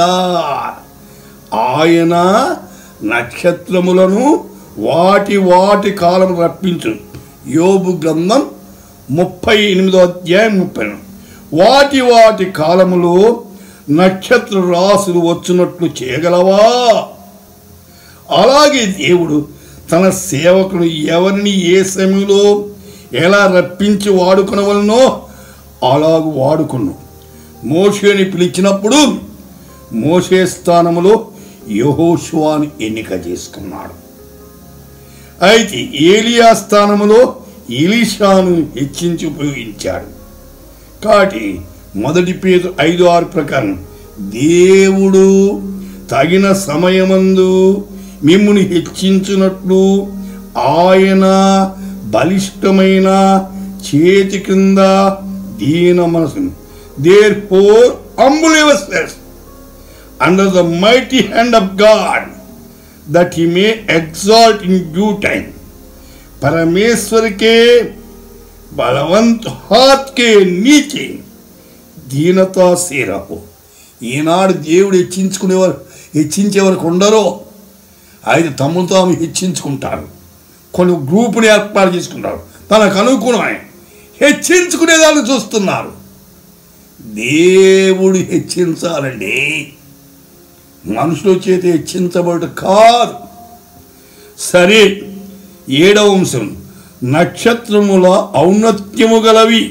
ఆయన నక్షత్రములను వాటి వాటి కాలం రప్పించు యోబు గ్రంథం ముప్పై ఎనిమిదో అధ్యాయం ముప్పై రెండు. వాటి వాటి కాలములో నక్షత్ర రాసులు వచ్చినట్లు చేయగలవా అలాగే దేవుడు తన సేవకుడు ఎవరిని ఏ సమయంలో ఎలా రప్పించి వాడుకొనవలనో అలాగ వాడుకున్నాం మోషేని పిలిచినప్పుడు మోషే స్థానములో యహోషువాను ఎన్నిక చేసుకున్నాడు అయితే ఏలియా స్థానములో ఇలీషాను హెచ్చించి ఉపయోగించాడు కాబట్టి మొదటి పేరు ఐదు ఆరు ప్రకారం దేవుడు తగిన సమయమందు మిమ్ముని హెచ్చించినట్లు ఆయన బలిష్టమైన చేతి కింద దీన మనసు therefore humble yourselves under the mighty hand of God that he may exalt in due time परमेश्वर के बलवंत हाथ के नीचे దీనతా సేరపు ఈనాడు దేవుడు హెచ్చించుకునేవారు హెచ్చించేవారికి ఉండరో ఆయన తమను తాము హెచ్చించుకుంటారు కొన్ని గ్రూపుని ఏర్పాటు చేసుకుంటారు తనకు అనుగుణమై హెచ్చించుకునేదాన్ని చూస్తున్నారు దేవుడు హెచ్చించాలండి మనుషుల చేత హెచ్చించబడు కాదు సరే ఏడవ అంశం నక్షత్రముల ఔన్నత్యము గలవి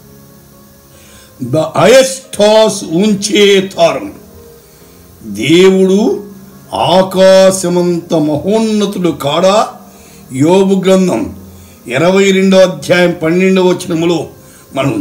ద అయస్టాస్ ఉంచే తారం దేవుడు ఆకాశమంత మహోన్నతుడు కాడా యోబు గ్రంథం ఇరవై రెండో అధ్యాయం పన్నెండవ వచనములో మనం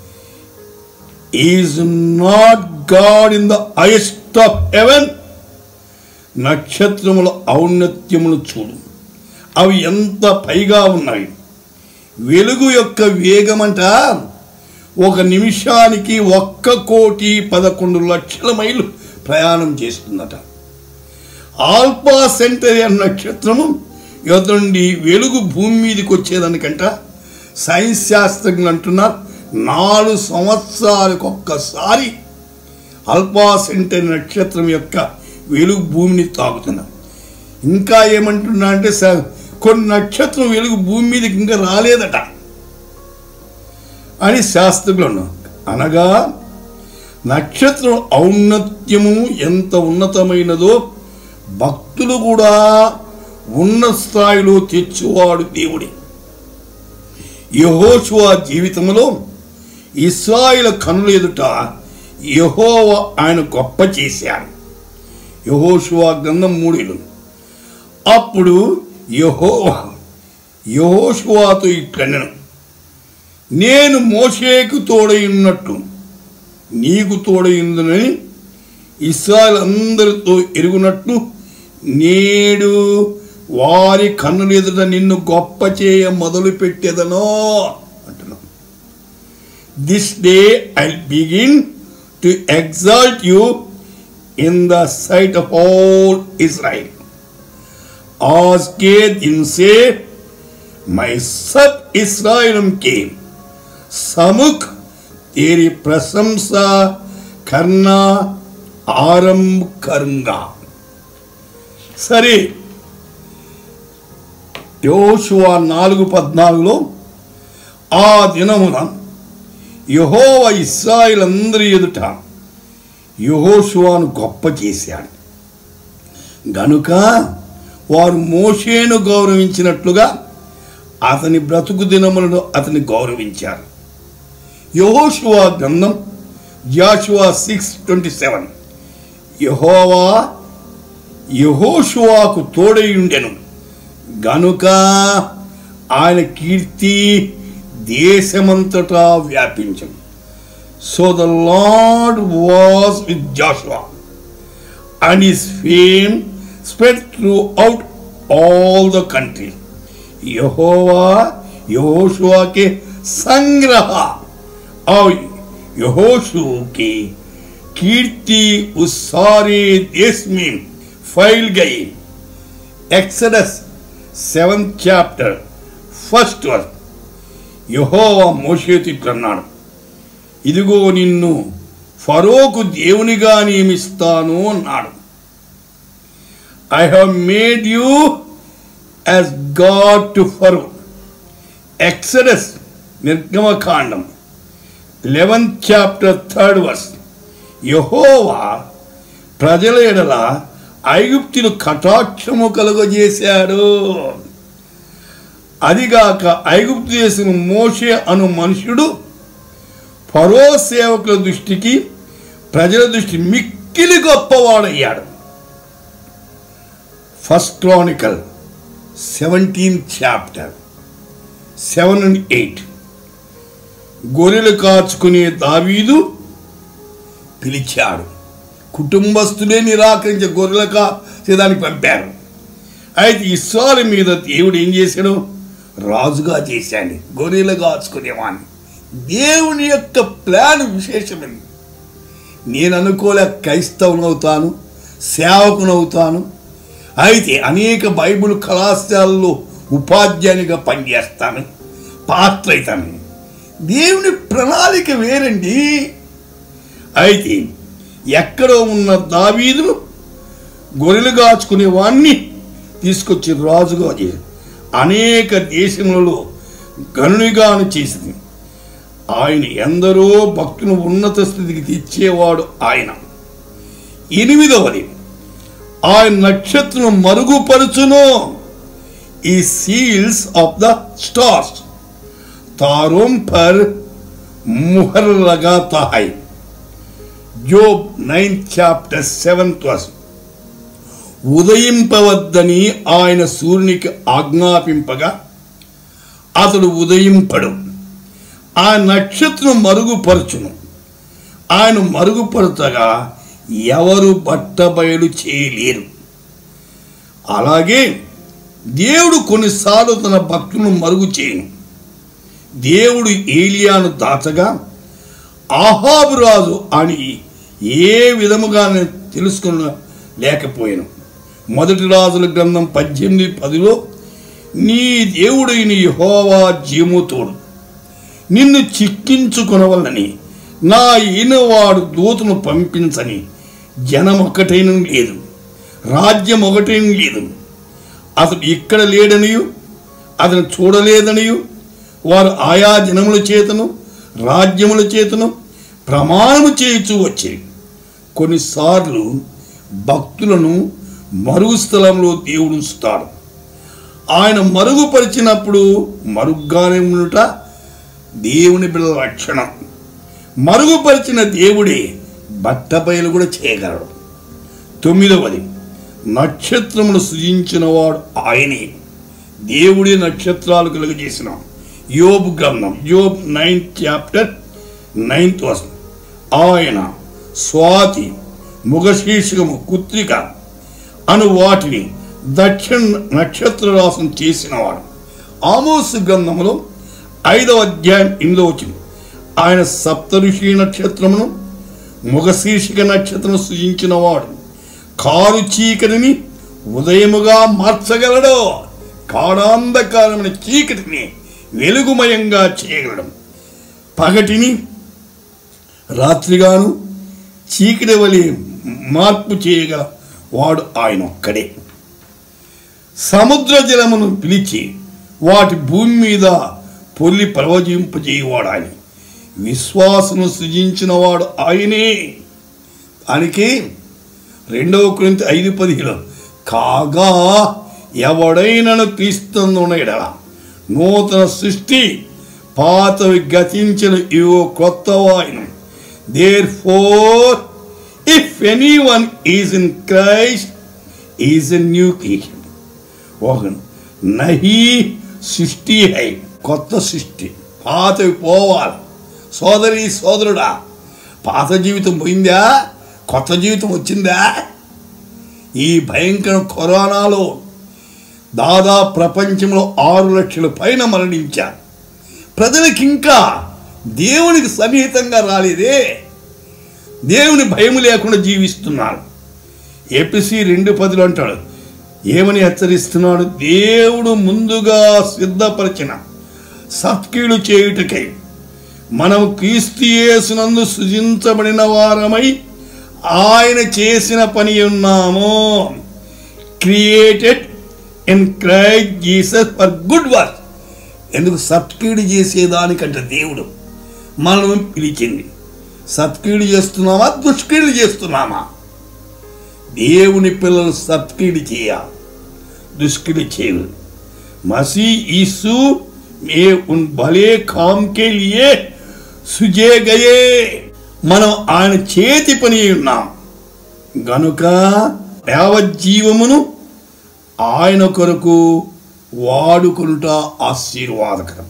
is not God in the highest of heaven నక్షత్రముల ఔన్నత్యమును చూడు అవి ఎంత పైగా ఉన్నాయి వెలుగు యొక్క వేగమంట ఒక నిమిషానికి ఒక్క కోటి పదకొండు లక్షల మైళ్ళు ప్రయాణం చేస్తుందట ఆల్ఫా సెంటరీ అన్న నక్షత్రము యొద్దండి వెలుగు భూమి మీదకి వచ్చేదానికంట సైన్స్ శాస్త్రజ్ఞులు అంటున్నారు నాలుగు సంవత్సరాలకు ఒక్కసారి అల్ఫా సెంటరీ నక్షత్రం యొక్క వెలుగు భూమిని తాకుతున్నారు ఇంకా ఏమంటున్నా అంటే స- కొన్ని నక్షత్రం వెలుగు భూమి మీదకి ఇంకా రాలేదట అని శాస్త్రజ్ఞులు అన్నారు. అనగా నక్షత్రం ఔన్నత్యము ఎంత ఉన్నతమైనదో భక్తులు కూడా ఉన్న స్థాయిలో తెచ్చువాడు దేవుడే యహోషువా జీవితంలో ఇస్రాయిల కనుల ఎదుట యహోవ ఆయన గొప్ప చేశాడు యహోషువా గ్రంథం మూడేళ్ళు అప్పుడు యహోవా యహోషువాతో ఇట్లనెను నేను మోషేకు తోడయున్నట్టు నీకు తోడయుందునని ఇస్రాయల్ అందరితో ఎరుగునట్టు నేడు వారి కన్నుల ఎదుట నిన్ను గొప్ప చేయ మొదలు పెట్టేదనో అంటున్నాం this day I begin to exalt you in the sight of all Israel आज के दिन से मैं सब इसराइल के समुख तेरी प्रशंसा करना आरंभ करूंगा సరే యోషువా నాలుగు పద్నాలుగులో ఆ దినమున యహోవ ఇస్రాయిల్ అందరి ఎదుట యహోషువాను గొప్ప చేశాడు గనుక వారు మోషేను గౌరవించినట్లుగా అతని బ్రతుకు దినములను అతని గౌరవించారు యహోషువా గ్రంథం జాషువా సిక్స్ ట్వంటీ సెవెన్ యహోవా యహోషువాకు తోడై ఉండెను గనుక ఆయన కీర్తి దేశమంతటా వ్యాపించను so the Lord was with Joshua and his fame spread throughout all the country. यहोवा यहोशुआ के संग्रह और यहोशु की कीर्ति उस सारे देश में फैल गई Exodus seven chapter first work యహోవా మోషేతి అన్నాడు ఇదిగో నిన్ను ఫరోకు దేవునిగా నియమిస్తాను అన్నాడు I have made you as God to Pharaoh Exodus నిర్గమకాండం లెవెన్త్ చాప్టర్ థర్డ్ వర్స్ యహోవా ప్రజల ఎడల ఐగుప్తులు కటాక్షము కలుగజేశాడు అదిగాక ఐగుప్తు దేశం మోషే అను మనుషుడు ఫరో సేవకుల దృష్టికి ప్రజల దృష్టి మిక్కిలి గొప్పవాడయ్యాడు first chronicle seventeen chapter seven and eight గొర్రెలు కాచుకునే దావీదు పిలిచాడు కుటుంబస్తులే నిరాకరించే గొర్రెల కాసేదానికి పంపారు అయితే ఇస్రాల మీద దేవుడు ఏం చేశాడు రాజుగా చేశాడు గొర్రెలు కాచుకునేవాడిని దేవుని యొక్క ప్లాన్ విశేషమైంది నేను అనుకోలే క్రైస్తవునవుతాను సేవకునవుతాను అయితే అనేక బైబిల్ కళాశాలలో ఉపాధ్యాయునిగా పనిచేస్తాను పాత్ర అవుతాను దేవుని ప్రణాళిక వేరండి అయితే ఎక్కడో ఉన్న దావీదును గొర్రెలు కాచుకునే వాణ్ణి తీసుకొచ్చి రాజుగా చేసి అనేక దేశములలో గనునిగాను చేసింది ఆయన ఎందరో భక్తులు ఉన్నత స్థితికి తెచ్చేవాడు ఆయన ఎనిమిదవది ఆయన నక్షత్రం మరుగుపరుచును he seals of the stars తారోం పర్ ముహర్ లగాతా హై Job ninth chapter seventh verse ఉదయింపవద్దని ఆయన సూర్యునికి ఆజ్ఞాపింపగా అతడు ఉదయింపడు ఆ నక్షత్రం మరుగుపరచును ఆయన మరుగుపరచగా ఎవరు బట్టబయలు చేయలేరు అలాగే దేవుడు కొన్నిసార్లు తన భక్తులను మరుగు చేయను దేవుడు ఏలియాను దాచగా ఆహాబు రాజు అని ఏ విధముగా నేను తెలుసుకున్న లేకపోయాను మొదటి రాజుల గ్రంథం పద్దెనిమిది పదిలో నీ దేవుడైన యెహోవా జీముతోడు నిన్ను చిక్కించుకొనవలని నా ఈనవాడు దూతను పంపించని జనం ఒకటైన లేదు రాజ్యం ఒకటైన లేదు అతడు ఇక్కడ లేడనియు అతను చూడలేదనియు వారు ఆయా జనముల చేతను రాజ్యముల చేతను ప్రమాణము చేయుచూ వచ్చేది కొన్నిసార్లు భక్తులను మరుగు స్థలంలో దేవుడు ఉంచుతాడు ఆయన మరుగుపరిచినప్పుడు మరుగ్గానే ఉండుట దేవుని బిడ్డల లక్షణం మరుగుపరిచిన దేవుడే బట్టబయలు కూడా చేయగలడు తొమ్మిదవది నక్షత్రమును సృజించిన వాడు ఆయనే దేవుడే నక్షత్రాలు కలుగజేసిన యోబు గ్రంథం యోబ్ నైన్త్ చాప్టర్ నైన్త్ వర్స్ ఆయన స్వాతి ముఖశీర్షకము కుత్రిక అను వాటిని దక్షిణ నక్షత్ర రాసం చేసినవాడు ఆమోసు గ్రంథములో ఐదవ అధ్యాయం ఇందులో వచ్చింది ఆయన సప్తఋషి నక్షత్రమును ముఖశీర్షిక నక్షత్రం సృజించినవాడు కారు చీకటిని ఉదయముగా మార్చగలడు కాడాంధకారమైన చీకటిని వెలుగుమయంగా చేయగలడం పగటిని రాత్రిగాను చీకటి వలె మార్పు చేయగల వాడు ఆయన ఒక్కడే సముద్ర జలమును పిలిచి వాటి భూమి మీద పొల్లి ప్రవజింపజేయవాడు ఆయన విశ్వాసను సృజించిన వాడు ఆయనే దానికి రెండవ క్రింత ఐదు పదిహేను కాగా ఎవడైనను క్రీస్తున్నడల నూతన సృష్టి పాతవి గతించిన ఇవో కొత్త వాయిన therefore if anyone is in Christ is a new creation ఒక నహి సృష్టి హై కొత్త సృష్టి పాతవి పోవాలి సోదరి సోదరుడా పాత జీవితం పోయిందా కొత్త జీవితం వచ్చిందా ఈ భయంకర కరోనాలో దాదాపు ప్రపంచంలో ఆరు లక్షల పైన మరణించారు ప్రజలకు ఇంకా దేవునికి సన్నిహితంగా రాలేదే దేవుని భయం లేకుండా జీవిస్తున్నారు ఏపీసీ రెండు పదులు అంటాడు ఏమని హెచ్చరిస్తున్నాడు దేవుడు ముందుగా సిద్ధపరిచిన సత్కీడు చేయుటకై మనం క్రీస్తు యేసునందు సృజించబడిన వారమై ఆయన చేసిన పని ఉన్నాము created in Christ Jesus for good work ఎందుకు సత్కీడు చేసేదానికంటే దేవుడు మనం పిలిచింది సత్కీడు చేస్తున్నామా దుష్కీడు చేస్తున్నామా దేవుని పిల్లలు సత్కీడు చేయాలి దుష్కీడు చేయరు मसीह यीशु में उन भले काम के लिए సుజే గయే మనం ఆయన చేతి పని అయి ఉన్నాం గనుక యావజ్జీవమును ఆయన కొరకు వాడుకుంట ఆశీర్వాదకరం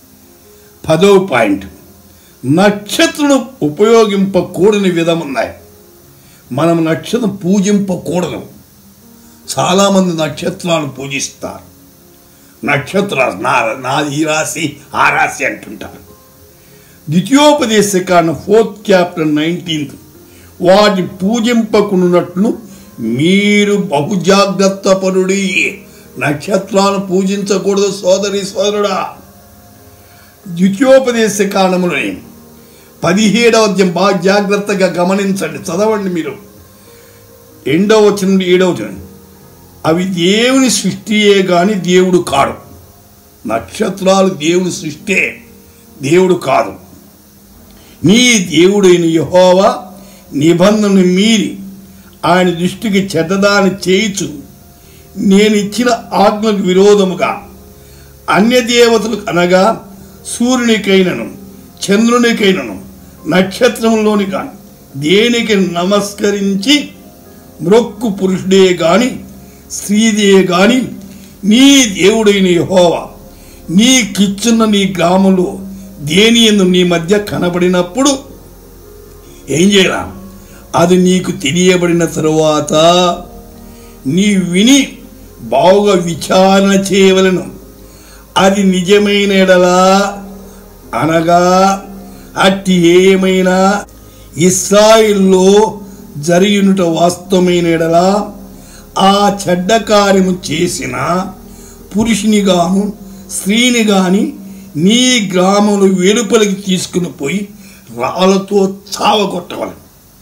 పదో పాయింట్ నక్షత్రం ఉపయోగింపకూడని విధమున్నాయి మనం నక్షత్రం పూజింపకూడదు చాలామంది నక్షత్రాలు పూజిస్తారు నక్షత్రాలు నా నాది ఈ రాశి ఆ రాశి అంటుంటారు ద్వితీయోపదేశ కాండం ఫోర్త్ చాప్టర్ నైన్టీన్త్ వాటి పూజింపకున్నట్లు మీరు బహు జాగ్రత్త పరుడి నక్షత్రాలను పూజించకూడదు సోదరి సోదరుడా ద్వితీయోపదేశ కాండములోని పదిహేడవ అధ్యాయం బాగా జాగ్రత్తగా గమనించండి చదవండి మీరు రెండవ వచనం నుండి ఏడవ వచనం అవి దేవుని సృష్టియే గాని దేవుడు కాడు నక్షత్రాలు దేవుని సృష్టే దేవుడు కాదు నీ దేవుడైన యహోవా నిబంధనను మీరి ఆయన దృష్టికి చెడ్డదాని చేయిచు నేను ఇచ్చిన ఆజ్ఞకు విరోధముగా అన్య దేవతలకు అనగా సూర్యునికైనను చంద్రునికైనను నక్షత్రంలోని కాని దేనికి నమస్కరించి మ్రొక్కు పురుషుడే గాని స్త్రీదే గాని నీ దేవుడైన యెహోవా నీ కిచ్చున్న నీ గ్రామంలో దేని ఎందు నీ మధ్య కనబడినప్పుడు ఏం చేయాల అది నీకు తెలియబడిన తరువాత నీ విని బావుగా విచారణ చేయవలను అది నిజమైన ఎడలా అనగా అట్టి ఏమైనా ఇస్రాయిల్లో జరిగినట వాస్తవమైన ఎడలా ఆ చెడ్డ కార్యము చేసిన పురుషుని గాను స్త్రీని గాని నీ గ్రామంలో వెలుపలికి తీసుకుని పోయి రాళ్ళతో చావగొట్టవలను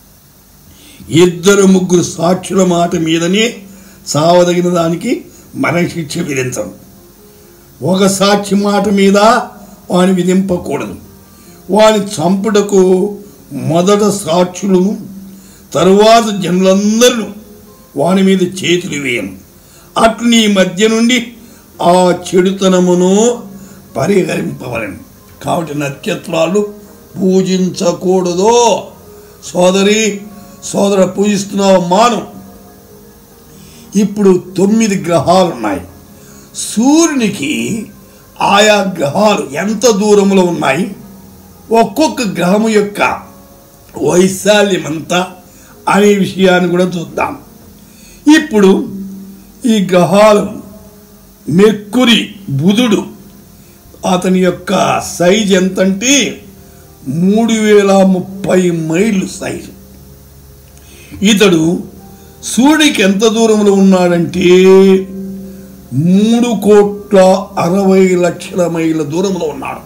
ఇద్దరు ముగ్గురు సాక్షుల మాట మీదనే చావదగిన దానికి మరణశిక్ష విధించడం ఒక సాక్షి మాట మీద వాని విధింపకూడదు వాని చంపుటకు మొదట సాక్షులను తరువాత జనులందరూ వాని మీద చేతులు వేయను అట్లు నీ మధ్య నుండి ఆ చెడుతనమును పరిహరింపవలను కాబట్టి నక్షత్రాలు పూజించకూడదు సోదరి సోదర పూజిస్తున్నావు మాను ఇప్పుడు తొమ్మిది గ్రహాలు ఉన్నాయి సూర్యునికి ఆయా గ్రహాలు ఎంత దూరంలో ఉన్నాయి ఒక్కొక్క గ్రహము యొక్క వైశాల్యం ఎంత అనే విషయాన్ని కూడా చూద్దాం ఇప్పుడు ఈ గ్రహాలు మెర్కురి బుధుడు అతని యొక్క సైజ్ ఎంతంటే మూడు వేల ముప్పై మైళ్ళు సైజు ఇతడు సూర్యుడికి ఎంత దూరంలో ఉన్నాడంటే మూడు కోట్ల అరవై లక్షల మైళ్ళ దూరంలో ఉన్నాడు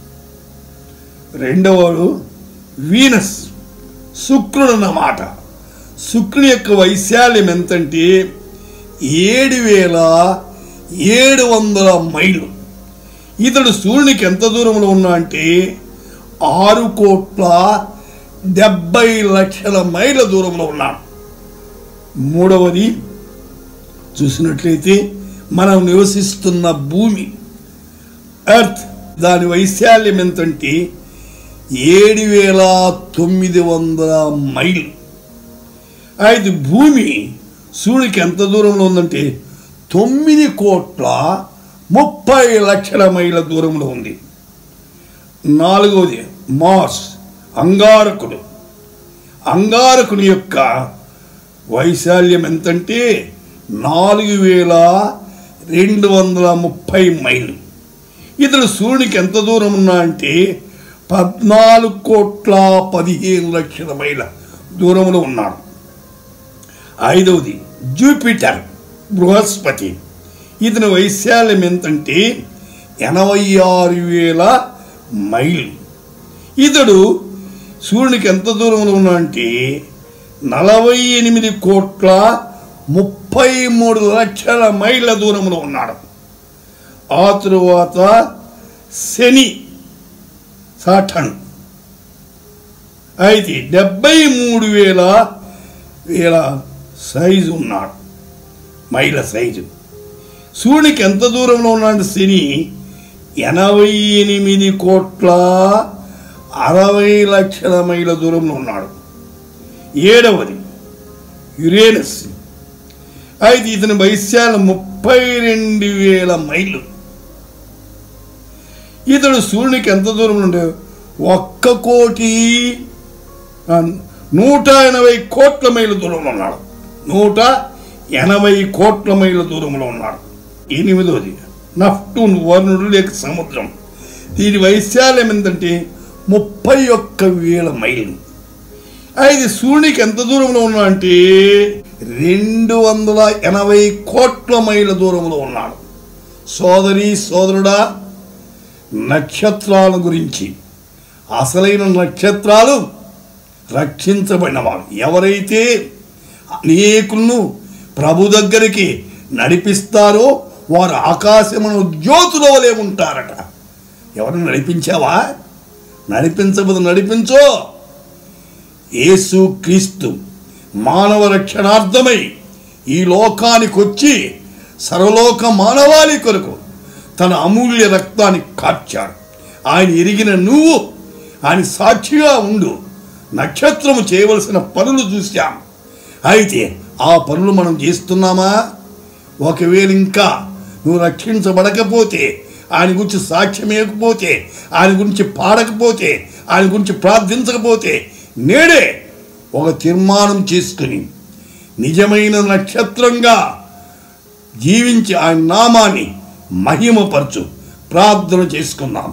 రెండవడు వీనస్ శుక్రుడు అన్నమాట శుక్రుని యొక్క వైశాల్యం ఎంతంటే ఏడు వేల ఏడు వందల మైళ్ళు ఇతడు సూర్యునికి ఎంత దూరంలో ఉన్నా అంటే ఆరు కోట్ల డెబ్బై లక్షల మైళ్ళ దూరంలో ఉన్నాడు మూడవది చూసినట్లయితే మనం నివసిస్తున్న భూమి ఎర్త్ దాని వైశాల్యం ఎంతంటే ఏడు వేల తొమ్మిది వందల మైళ్ళు అయితే భూమి సూర్యుడికి ఎంత దూరంలో ఉందంటే తొమ్మిది కోట్ల ముప్పై లక్షల మైళ్ళ దూరంలో ఉంది నాలుగవది మార్స్ అంగారకుడు అంగారకుని యొక్క వైశాల్యం ఎంతంటే నాలుగు వేల రెండు వందల ముప్పై మైళ్ళు ఇతడు సూర్యునికి ఎంత దూరం ఉన్నా అంటే పద్నాలుగు కోట్ల పదిహేను లక్షల మైళ్ళ దూరంలో ఉన్నాడు ఐదవది జూపిటర్ బృహస్పతి ఇతని వైశాల్యం ఎంతంటే ఎనభై ఆరు వేల మైళ్ళు ఇతడు సూర్యునికి ఎంత దూరంలో ఉన్నాడంటే నలభై ఎనిమిది కోట్ల ముప్పై మూడు లక్షల మైళ్ళ దూరంలో ఉన్నాడు ఆ తరువాత శని సాఠన్ అయితే డెబ్బై మూడు వేల వేల సైజు ఉన్నాడు మైళ్ళ సైజు సూర్యునికి ఎంత దూరంలో ఉన్నాడు శని ఎనభై ఎనిమిది కోట్ల అరవై లక్షల మైళ్ళ దూరంలో ఉన్నాడు ఏడవది యురేనస్ అయితే ఇతని వైశాల్యం ముప్పై రెండు వేల మైళ్ళు ఇతడు సూర్యునికి ఎంత దూరం ఉండే ఒక్క కోటి ఆ, నూట ఎనభై కోట్ల మైళ్ళ దూరంలో ఉన్నాడు నూట ఎనభై కోట్ల మైళ్ళ దూరంలో ఉన్నాడు ఎనిమిదోది నఫ్టూన్ వర్ణుడు లేక సముద్రం దీని వైశాల్యం ఎంతంటే ముప్పై ఒక్క వేల మైళ్ళు అయితే సూర్యునికి ఎంత దూరంలో ఉన్నా అంటే రెండు వందల ఎనభై కోట్ల మైళ్ళ దూరంలో ఉన్నాడు సోదరి సోదరుడా నక్షత్రాల గురించి అసలైన నక్షత్రాలు రక్షించబడినవారు ఎవరైతే అనేకులను ప్రభు దగ్గరికి నడిపిస్తారో వారు ఆకాశమును జ్యోతుల వలె ఉంటారట ఎవరిని నడిపించావా నడిపించబోదు నడిపించో యేసు క్రీస్తు మానవ రక్షణార్థమై ఈ లోకానికి వచ్చి సర్వలోక మానవాళి కొరకు తన అమూల్య రక్తాన్ని కార్చాడు ఆయన ఎరిగిన నువ్వు ఆయన సాక్షిగా ఉండు నక్షత్రము చేయవలసిన పనులు చూశాం అయితే ఆ పనులు మనం చేస్తున్నామా ఒకవేళ ఇంకా నువ్వు రక్షించబడకపోతే ఆయన గురించి సాక్ష్యం ఇవ్వకపోతే ఆయన గురించి పాడకపోతే ఆయన గురించి ప్రార్థించకపోతే నేడే ఒక తీర్మానం చేసుకుని నిజమైన నక్షత్రంగా జీవించి ఆయన నామాన్ని మహిమపరచు ప్రార్థన చేసుకుందాం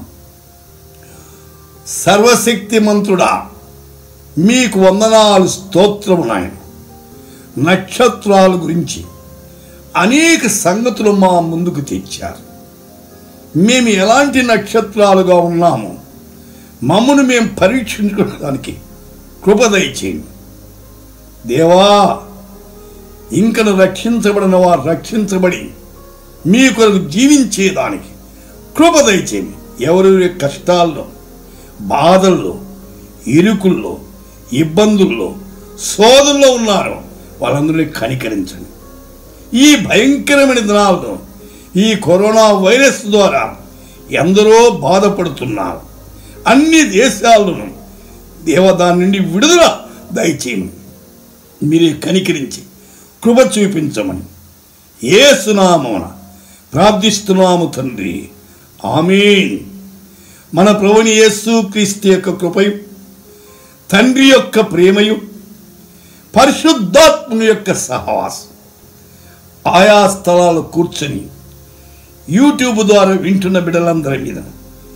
సర్వశక్తిమంతుడా మీకు వందనాలు స్తోత్రము నాయన నక్షత్రాల గురించి అనేక సంగతులు మా ముందుకు తెచ్చారు మేము ఎలాంటి నక్షత్రాలుగా ఉన్నామో మమ్మను మేము పరీక్షించుకోవడానికి కృప దయచేయండి దేవా ఇంకను రక్షించబడిన వారు రక్షించబడి మీ కొరకు జీవించేదానికి కృప దయచేయండి ఎవరి కష్టాల్లో బాధల్లో ఇరుకుల్లో ఇబ్బందుల్లో శోధనలో ఉన్నారో వాళ్ళందరినీ కనికరించండి ఈ భయంకరమైన దినాల్లో ఈ కరోనా వైరస్ ద్వారా ఎందరో బాధపడుతున్నారు అన్ని దేశాలను దేవ దాని నుండి విడుదల దయచేయండి మీరే కనికరించి కృప చూపించమని ఏసునామమున ప్రార్థిస్తున్నాము తండ్రి ఆమేన్ మన ప్రభుని యేసు క్రీస్తు యొక్క కృపయు తండ్రి యొక్క ప్రేమయు పరిశుద్ధాత్ముని యొక్క సహవాసం ఆయా స్థలాలు కూర్చొని యూట్యూబ్ ద్వారా వింటున్న బిడ్డలందరి మీద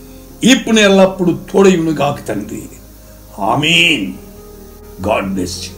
ఇప్పుడు ఎల్లప్పుడు తోడయునుగాక తండ్రి ఆమీన్ గాడ్ బ్లెస్ యూ